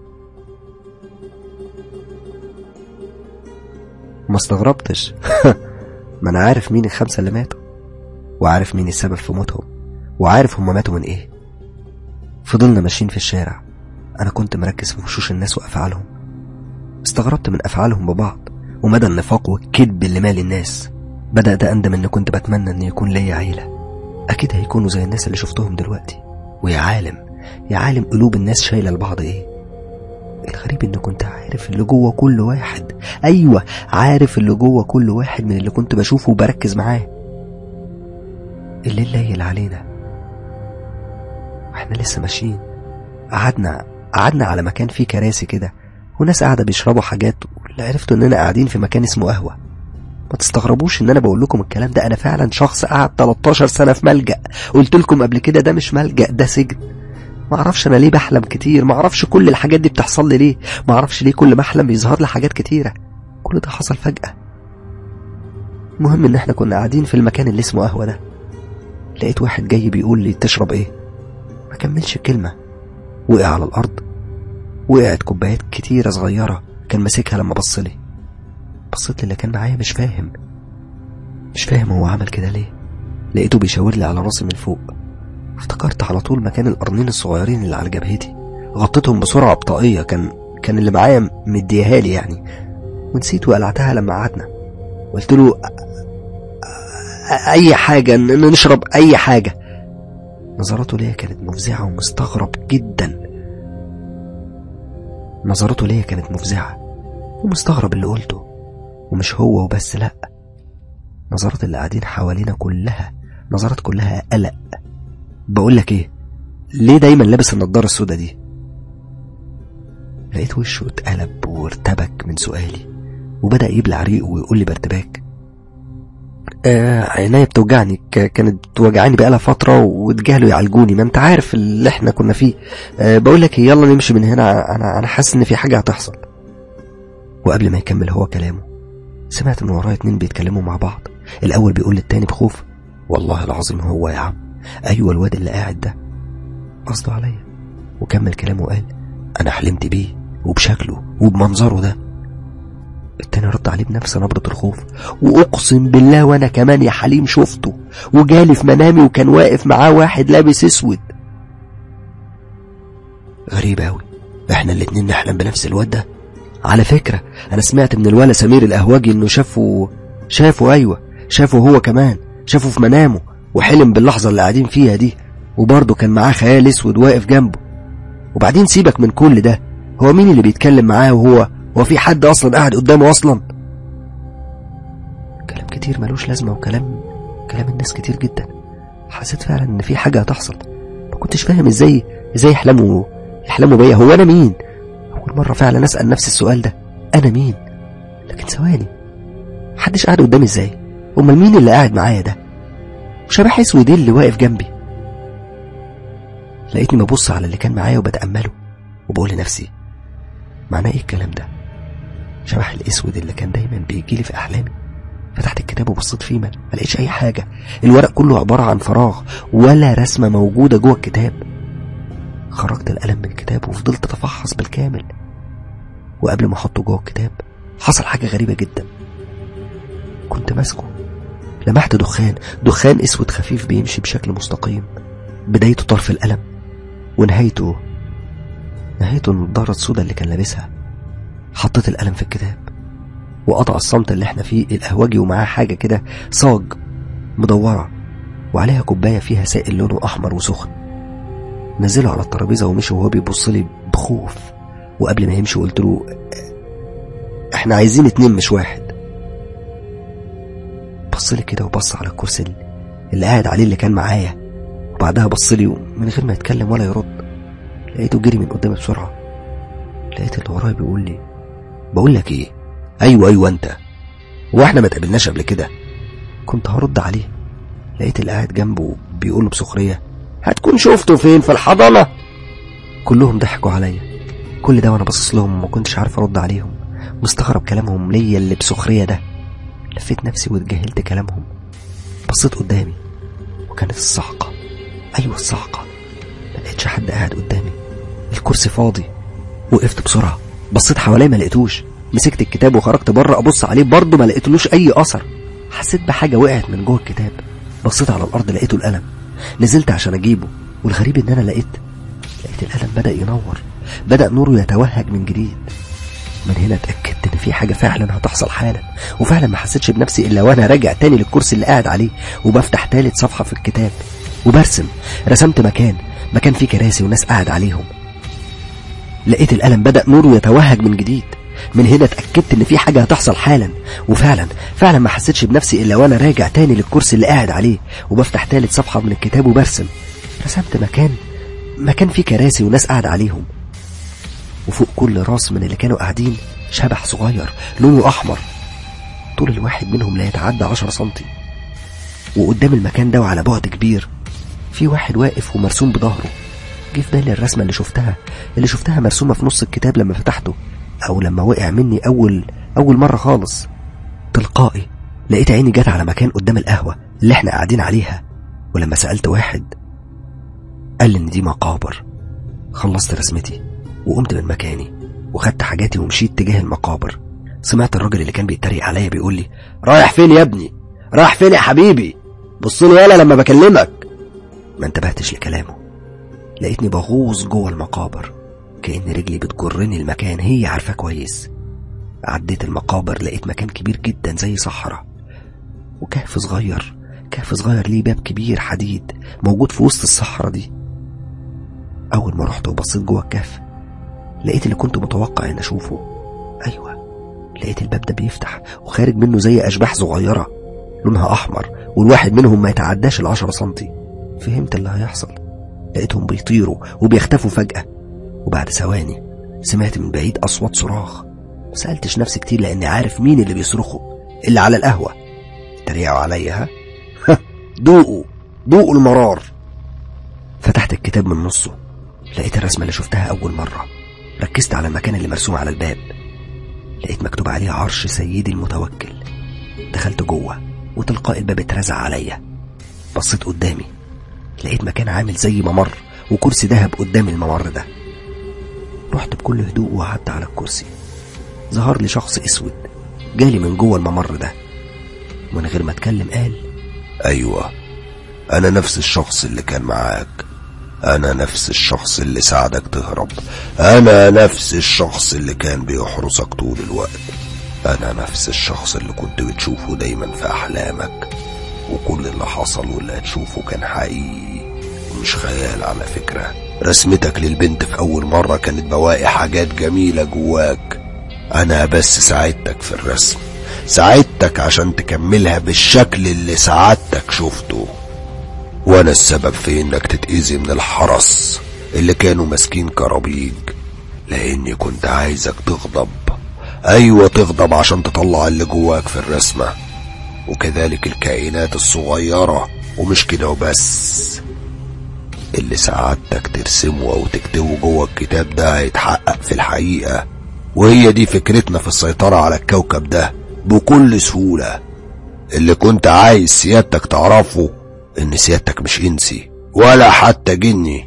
[SPEAKER 1] ما استغربتش ما أنا عارف مين الخمسة اللي ماتوا وعارف مين السبب في موتهم وعارف هم ماتوا من إيه فضلنا ماشيين في الشارع أنا كنت مركز في وشوش الناس وأفعالهم استغربت من أفعالهم ببعض ومدى النفاق والكذب اللي مال الناس بدأت أندم إن كنت بتمنى إن يكون ليا عيلة أكيد هيكونوا زي الناس اللي شفتهم دلوقتي ويا عالم يا عالم قلوب الناس شايلة لبعض إيه الغريب إن كنت عارف اللي جوه كل واحد أيوة عارف اللي جوه كل واحد من اللي كنت بشوفه وبركز معاه الليل ليل علينا واحنا لسه ماشيين قعدنا قعدنا على مكان فيه كراسي كده وناس قاعدة بيشربوا حاجات واللي عرفته إننا قاعدين في مكان اسمه قهوة ما تستغربوش ان انا بقول لكم الكلام ده انا فعلا شخص قعد 13 سنه في ملجا قلت لكم قبل كده ده مش ملجا ده سجن ما اعرفش انا ليه بحلم كتير ما اعرفش كل الحاجات دي بتحصل لي ليه ما اعرفش ليه كل ما احلم بيظهر لي حاجات كتيره كل ده حصل فجاه المهم ان احنا كنا قاعدين في المكان اللي اسمه قهوه ده لقيت واحد جاي بيقول لي تشرب ايه ما كملش الكلمه وقع على الارض وقعت كوبايات كتيره صغيره كان ماسكها لما بص لي بصيت للي كان معايا مش فاهم مش فاهم هو عمل كده ليه لقيته بيشاور لي على راسي من فوق افتكرت على طول مكان القرنين الصغيرين اللي على جبهتي غطيتهم بسرعة بطاقية كان كان اللي معايا مديها لي يعني ونسيت وقلعتها لما قعدنا قلت له أي حاجة نشرب أي حاجة نظراته ليا كانت مفزعة ومستغرب جدا نظراته ليا كانت مفزعة ومستغرب اللي قلته ومش هو وبس لأ نظرات اللي قاعدين حوالينا كلها نظرات كلها قلق بقول لك ايه ليه دايما لابس النضاره السوداء دي لقيت وشه اتقلب وارتبك من سؤالي وبدا يبلع ريقه ويقول لي بارتباك آه عينيا بتوجعني كانت بتوجعني بقالها فترة واتجاهلوا يعالجوني ما انت عارف اللي احنا كنا فيه آه بقول لك يلا نمشي من هنا انا انا حاسس ان في حاجة هتحصل وقبل ما يكمل هو كلامه سمعت من ورايا اتنين بيتكلموا مع بعض الأول بيقول للتاني بخوف والله العظيم هو يا عم أيوة الواد اللي قاعد ده قصده عليا وكمل كلامه وقال أنا حلمت بيه وبشكله وبمنظره ده التاني رد عليه بنفس نبرة الخوف وأقسم بالله وأنا كمان يا حليم شفته وجالي في منامي وكان واقف معاه واحد لابس أسود غريب أوي إحنا الاتنين نحلم بنفس الواد ده على فكرة أنا سمعت من الولا سمير القهوجي إنه شافه شافه أيوة شافه هو كمان شافه في منامه وحلم باللحظة اللي قاعدين فيها دي وبرضه كان معاه خيال اسود واقف جنبه وبعدين سيبك من كل ده هو مين اللي بيتكلم معاه وهو هو في حد اصلا قاعد قدامه اصلا كلام كتير ملوش لازمة وكلام كلام الناس كتير جدا حسيت فعلا ان في حاجة هتحصل ما كنتش فاهم ازاي ازاي يحلموا يحلموا بيا هو انا مين اول مرة فعلا اسأل نفسي السؤال ده انا مين لكن ثواني محدش قاعد قدامي ازاي امال مين اللي قاعد معايا ده شبح اسود اللي واقف جنبي لقيتني ببص على اللي كان معايا وبتأمله وبقول لنفسي معناه ايه الكلام ده شبح الاسود اللي كان دايما بيجيلي في احلامي فتحت الكتاب وبصيت فيه ما لقيتش اي حاجه الورق كله عباره عن فراغ ولا رسمه موجوده جوه الكتاب خرجت القلم من الكتاب وفضلت اتفحص بالكامل وقبل ما احطه جوه الكتاب حصل حاجه غريبه جدا كنت ماسكه لمحت دخان دخان اسود خفيف بيمشي بشكل مستقيم بدايته طرف القلم ونهايته نهايته النضارة السوداء اللي كان لابسها حطيت القلم في الكتاب وقطع الصمت اللي احنا فيه القهوجي ومعاه حاجة كده صاج مدورة وعليها كوباية فيها سائل لونه أحمر وسخن نزله على الترابيزة ومشي وهو بيبص لي بخوف وقبل ما يمشي قلت له احنا عايزين اتنين مش واحد بص لي كده وبص على الكرسي اللي- اللي قاعد عليه اللي كان معايا وبعدها بص لي من غير ما يتكلم ولا يرد لقيته جري من قدامي بسرعة لقيت اللي ورايا بيقول لي
[SPEAKER 2] بقول لك ايه ايوه ايوه انت هو احنا ما اتقابلناش قبل كده
[SPEAKER 1] كنت هرد عليه لقيت اللي قاعد جنبه بيقول له بسخرية
[SPEAKER 2] هتكون شفته فين في الحضانه
[SPEAKER 1] كلهم ضحكوا عليا كل ده وانا باصص لهم وما كنتش عارف ارد عليهم مستغرب كلامهم ليا اللي بسخرية ده لفيت نفسي واتجاهلت كلامهم بصيت قدامي وكانت الصعقة أيوة الصعقة ما لقيتش حد قاعد قدامي الكرسي فاضي وقفت بسرعة بصيت حواليا ما لقيتوش مسكت الكتاب وخرجت بره ابص عليه برضه ما لقيتلوش اي اثر حسيت بحاجه وقعت من جوه الكتاب بصيت على الارض لقيته القلم نزلت عشان اجيبه والغريب ان انا لقيت لقيت القلم بدا ينور بدا نوره يتوهج من جديد من هنا اتاكدت ان في حاجه فعلا هتحصل حالا وفعلا ما حسيتش بنفسي الا وانا راجع تاني للكرسي اللي قاعد عليه وبفتح تالت صفحه في الكتاب وبرسم رسمت مكان مكان فيه كراسي وناس قاعد عليهم لقيت القلم بدأ نوره يتوهج من جديد من هنا اتأكدت ان في حاجة هتحصل حالا وفعلا فعلا ما حسيتش بنفسي الا وانا راجع تاني للكرسي اللي قاعد عليه وبفتح تالت صفحة من الكتاب وبرسم رسمت مكان مكان فيه كراسي وناس قاعد عليهم وفوق كل راس من اللي كانوا قاعدين شبح صغير لونه احمر طول الواحد منهم لا يتعدى عشر سنتي وقدام المكان ده وعلى بعد كبير في واحد واقف ومرسوم بظهره جه في بالي الرسمة اللي شفتها اللي شفتها مرسومة في نص الكتاب لما فتحته أو لما وقع مني أول أول مرة خالص تلقائي لقيت عيني جت على مكان قدام القهوة اللي احنا قاعدين عليها ولما سألت واحد قال لي إن دي مقابر خلصت رسمتي وقمت من مكاني وخدت حاجاتي ومشيت تجاه المقابر سمعت الراجل اللي كان بيتريق عليا بيقول لي
[SPEAKER 2] رايح فين يا ابني رايح فين يا حبيبي بص لي يالا لما بكلمك
[SPEAKER 1] ما انتبهتش لكلامه لقيتني بغوص جوه المقابر كأن رجلي بتجرني المكان هي عارفاه كويس عديت المقابر لقيت مكان كبير جدا زي صحراء وكهف صغير كهف صغير ليه باب كبير حديد موجود في وسط الصحراء دي أول ما رحت وبصيت جوه الكهف لقيت اللي كنت متوقع إن أشوفه أيوة لقيت الباب ده بيفتح وخارج منه زي أشباح صغيرة لونها أحمر والواحد منهم ما يتعداش العشرة سنتي فهمت اللي هيحصل لقيتهم بيطيروا وبيختفوا فجأة وبعد ثواني سمعت من بعيد أصوات صراخ مسألتش نفسي كتير لأني عارف مين اللي بيصرخوا اللي على القهوة تريقوا عليا ها
[SPEAKER 2] دوقوا دوقوا المرار
[SPEAKER 1] فتحت الكتاب من نصه لقيت الرسمة اللي شفتها أول مرة ركزت على المكان اللي مرسوم على الباب لقيت مكتوب عليه عرش سيدي المتوكل دخلت جوه وتلقائي الباب اترزع عليا بصيت قدامي لقيت مكان عامل زي ممر وكرسي ذهب قدام الممر ده رحت بكل هدوء وقعدت على الكرسي ظهر لي شخص اسود جالي من جوه الممر ده ومن غير ما اتكلم قال
[SPEAKER 3] أيوة أنا نفس الشخص اللي كان معاك أنا نفس الشخص اللي ساعدك تهرب أنا نفس الشخص اللي كان بيحرسك طول الوقت أنا نفس الشخص اللي كنت بتشوفه دايما في أحلامك وكل اللي حصل واللي هتشوفه كان حقيقي ومش خيال على فكرة رسمتك للبنت في أول مرة كانت بواقي حاجات جميلة جواك أنا بس ساعدتك في الرسم ساعدتك عشان تكملها بالشكل اللي سعادتك شفته وانا السبب في انك تتأذي من الحرس اللي كانوا ماسكين كرابيج لاني كنت عايزك تغضب ايوه تغضب عشان تطلع اللي جواك في الرسمة وكذلك الكائنات الصغيرة ومش كده وبس اللي سعادتك ترسمه او تكتبه جوه الكتاب ده هيتحقق في الحقيقة وهي دي فكرتنا في السيطرة على الكوكب ده بكل سهولة اللي كنت عايز سيادتك تعرفه ان سيادتك مش انسي ولا حتى جني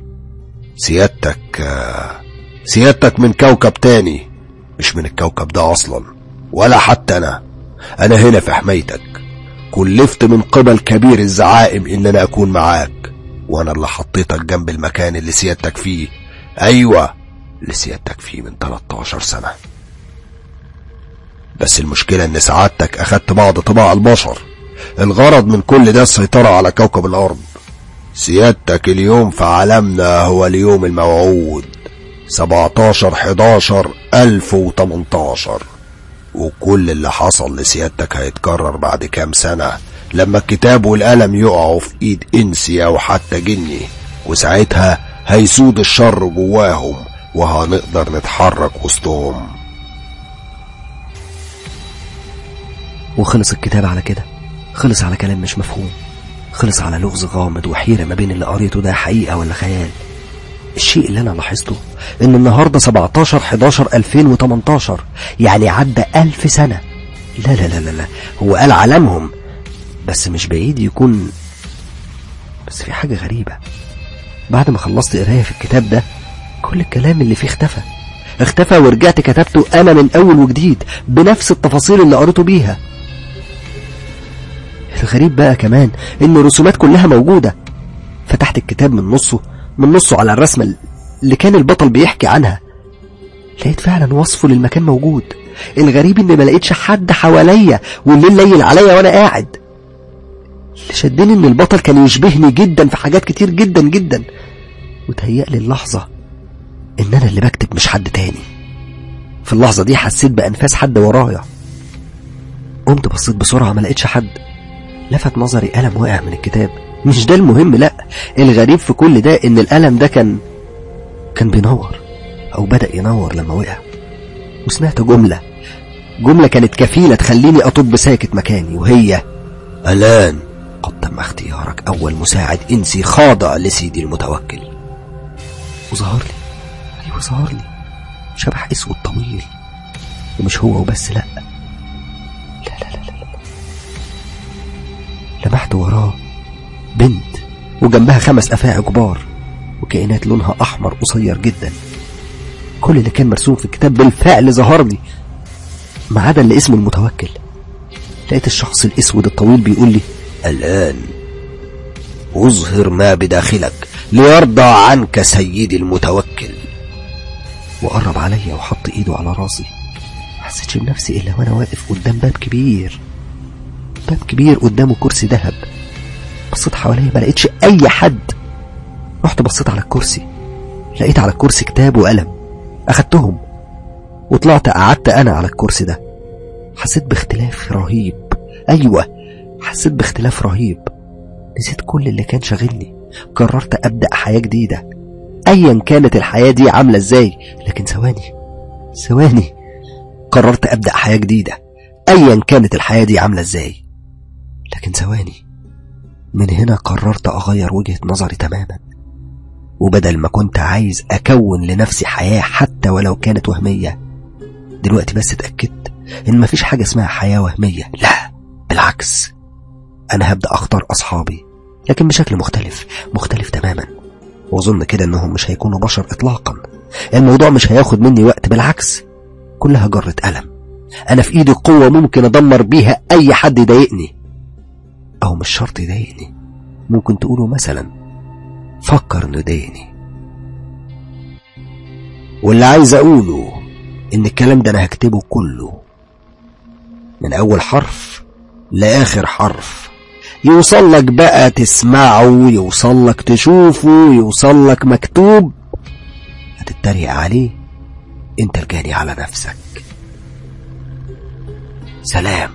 [SPEAKER 3] سيادتك آه، سيادتك من كوكب تاني مش من الكوكب ده اصلا ولا حتى انا انا هنا في حمايتك كلفت من قبل كبير الزعائم ان انا اكون معاك وانا اللي حطيتك جنب المكان اللي سيادتك فيه ايوه اللي سيادتك فيه من 13 سنة بس المشكلة ان سعادتك اخدت بعض طباع البشر الغرض من كل ده السيطرة على كوكب الارض سيادتك اليوم في عالمنا هو اليوم الموعود 17 11 1018 وكل اللي حصل لسيادتك هيتكرر بعد كام سنة لما الكتاب والقلم يقعوا في ايد انسي او حتى جني وساعتها هيسود الشر جواهم وهنقدر نتحرك وسطهم
[SPEAKER 1] وخلص الكتاب على كده خلص على كلام مش مفهوم خلص على لغز غامض وحيرة ما بين اللي قريته ده حقيقة ولا خيال الشيء اللي أنا لاحظته إن النهاردة 17 11 2018 يعني عدى ألف سنة لا لا لا لا لا هو قال علامهم بس مش بعيد يكون بس في حاجة غريبة بعد ما خلصت قراية في الكتاب ده كل الكلام اللي فيه اختفى اختفى ورجعت كتبته أنا من أول وجديد بنفس التفاصيل اللي قريته بيها الغريب بقى كمان إن الرسومات كلها موجودة فتحت الكتاب من نصه من نصه على الرسمة اللي كان البطل بيحكي عنها لقيت فعلا وصفه للمكان موجود الغريب إن ما لقيتش حد حواليا والليل ليل عليا وأنا قاعد اللي شدني إن البطل كان يشبهني جدا في حاجات كتير جدا جدا وتهيألي اللحظة إن أنا اللي بكتب مش حد تاني في اللحظة دي حسيت بأنفاس حد ورايا قمت بصيت بسرعة ما لقيتش حد لفت نظري قلم وقع من الكتاب مش ده المهم لا الغريب في كل ده ان القلم ده كان كان بينور او بدأ ينور لما وقع وسمعت جملة جملة كانت كفيلة تخليني أطب ساكت مكاني وهي
[SPEAKER 2] الان
[SPEAKER 1] قد تم اختيارك أول مساعد إنسي خاضع لسيدي المتوكل وظهر لي أيوة ظهر لي شبح أسود طويل ومش هو وبس لأ لا لا لا لا لا لمحت وراه بنت وجنبها خمس أفاعي كبار وكائنات لونها أحمر قصير جدا كل اللي كان مرسوم في الكتاب بالفعل ظهر لي ما عدا اللي اسمه المتوكل لقيت الشخص الأسود الطويل بيقول لي
[SPEAKER 2] الان اظهر ما بداخلك ليرضى عنك سيدي المتوكل
[SPEAKER 1] وقرب عليا وحط ايده على راسي ما حسيتش بنفسي الا وانا واقف قدام باب كبير باب كبير قدامه كرسي ذهب بصيت حواليا ما لقيتش اي حد رحت بصيت على الكرسي لقيت على الكرسي كتاب وقلم اخدتهم وطلعت قعدت انا على الكرسي ده حسيت باختلاف رهيب ايوه حسيت باختلاف رهيب نسيت كل اللي كان شاغلني قررت ابدا حياه جديده ايا كانت الحياه دي عامله ازاي لكن ثواني ثواني قررت ابدا حياه جديده ايا كانت الحياه دي عامله ازاي لكن ثواني من هنا قررت اغير وجهه نظري تماما وبدل ما كنت عايز اكون لنفسي حياه حتى ولو كانت وهميه دلوقتي بس اتاكدت ان مفيش حاجه اسمها حياه وهميه لا بالعكس انا هبدا اختار اصحابي لكن بشكل مختلف مختلف تماما واظن كده انهم مش هيكونوا بشر اطلاقا الموضوع مش هياخد مني وقت بالعكس كلها جرة قلم انا في ايدي قوة ممكن ادمر بيها اي حد يضايقني او مش شرط يضايقني ممكن تقولوا مثلا فكر انه يضايقني
[SPEAKER 2] واللي عايز اقوله ان الكلام ده انا هكتبه كله من اول حرف لاخر حرف يوصل لك بقى تسمعه يوصل لك تشوفه يوصل لك مكتوب هتتريق عليه انت الجاني على نفسك سلام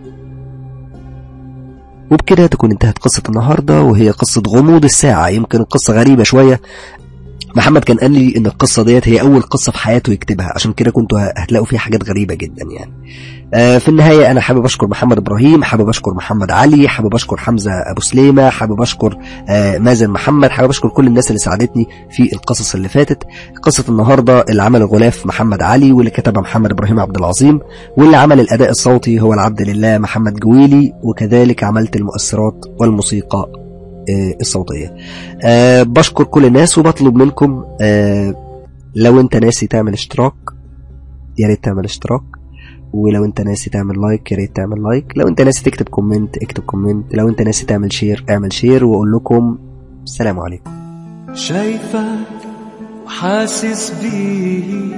[SPEAKER 1] وبكده تكون انتهت قصة النهاردة وهي قصة غموض الساعة يمكن القصة غريبة شوية محمد كان قال لي ان القصة ديت هي اول قصة في حياته يكتبها عشان كده كنتوا هتلاقوا فيها حاجات غريبة جدا يعني آه في النهاية انا حابب اشكر محمد ابراهيم حابب اشكر محمد علي حابب اشكر حمزة ابو سليمة حابب اشكر آه مازن محمد حابب اشكر كل الناس اللي ساعدتني في القصص اللي فاتت قصة النهاردة اللي عمل الغلاف محمد علي واللي كتبها محمد ابراهيم عبد العظيم واللي عمل الاداء الصوتي هو العبد لله محمد جويلي وكذلك عملت المؤثرات والموسيقى آه الصوتية أه بشكر كل الناس وبطلب منكم أه لو انت ناسي تعمل اشتراك يا ريت تعمل اشتراك ولو انت ناسي تعمل لايك يا ريت تعمل لايك لو انت ناسي تكتب كومنت اكتب كومنت لو انت ناسي تعمل شير اعمل شير واقول لكم السلام عليكم
[SPEAKER 4] شايفك وحاسس بيه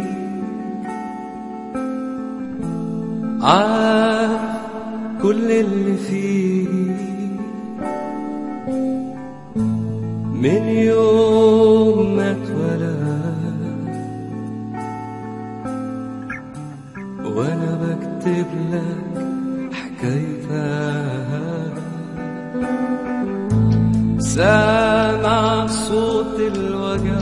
[SPEAKER 4] عارف كل اللي فيه من يوم ما اتولد وانا بكتب لك حكايتها سامع صوت الوجع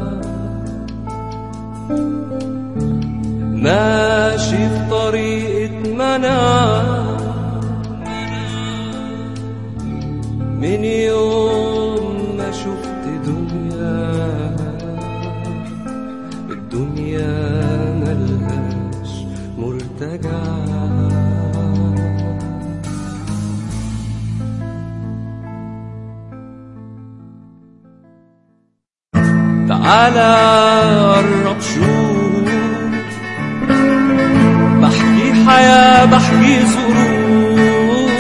[SPEAKER 4] ماشي في طريقة منع من يوم ما شفت دنيا الدنيا ملهاش مرتجع تعالى قرب شوف بحكي حياة بحكي ظروف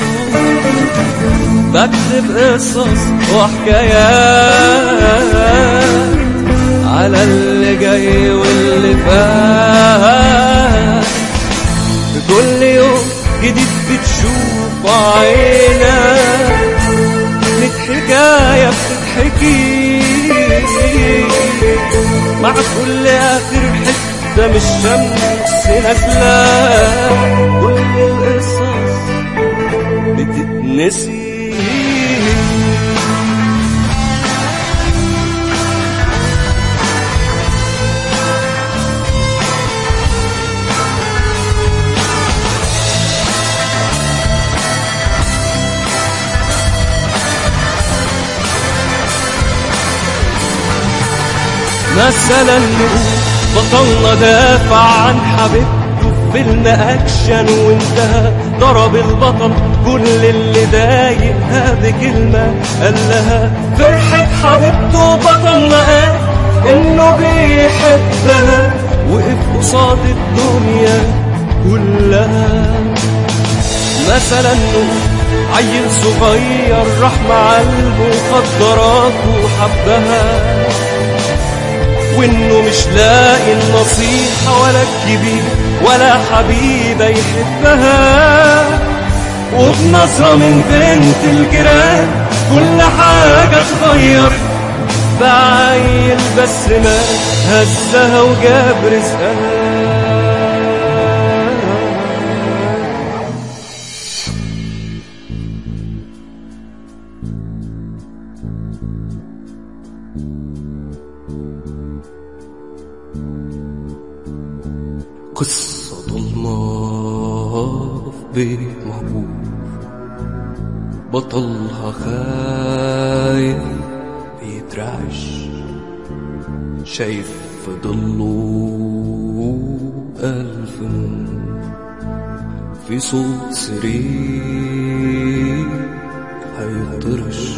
[SPEAKER 4] بكتب قصص وحكايات على اللي جاي واللي فات في كل يوم جديد بتشوف عينك ميت حكاية بتتحكي مع كل آخر حتة من الشمس نازلة كل القصص بتتنسي مثلا نقول بطلنا دافع عن حبيبته في فيلم اكشن وانتهى ضرب البطل كل اللي ضايقها بكلمه قال لها فرحه حبيبته بطلنا قال انه بيحبها وقف قصاد الدنيا كلها مثلا نقول عيل صغير راح مع المخدرات وحبها وانه مش لاقي النصيحة ولا الكبير ولا حبيبة يحبها وبنظرة من بنت الجيران كل حاجة اتغيرت بعيل بس ما هزها وجاب رزقها قصة ضلمة في بيت مهجور بطلها خايف بيترعش شايف في ضله ألف نور في صوت سرير هيطرش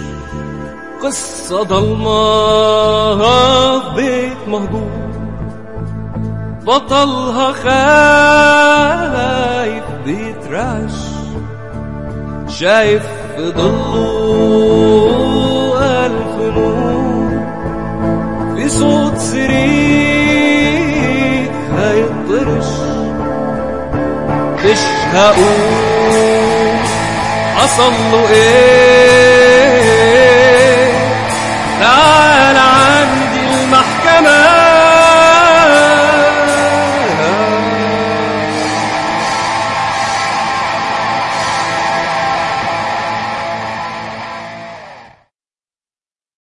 [SPEAKER 4] قصة ضلمة في بيت مهجور بطلها خايف بيترعش شايف في ضله ألف نور في صوت سرير هيطرش مش هقول حصل له ايه تعال عندي المحكمه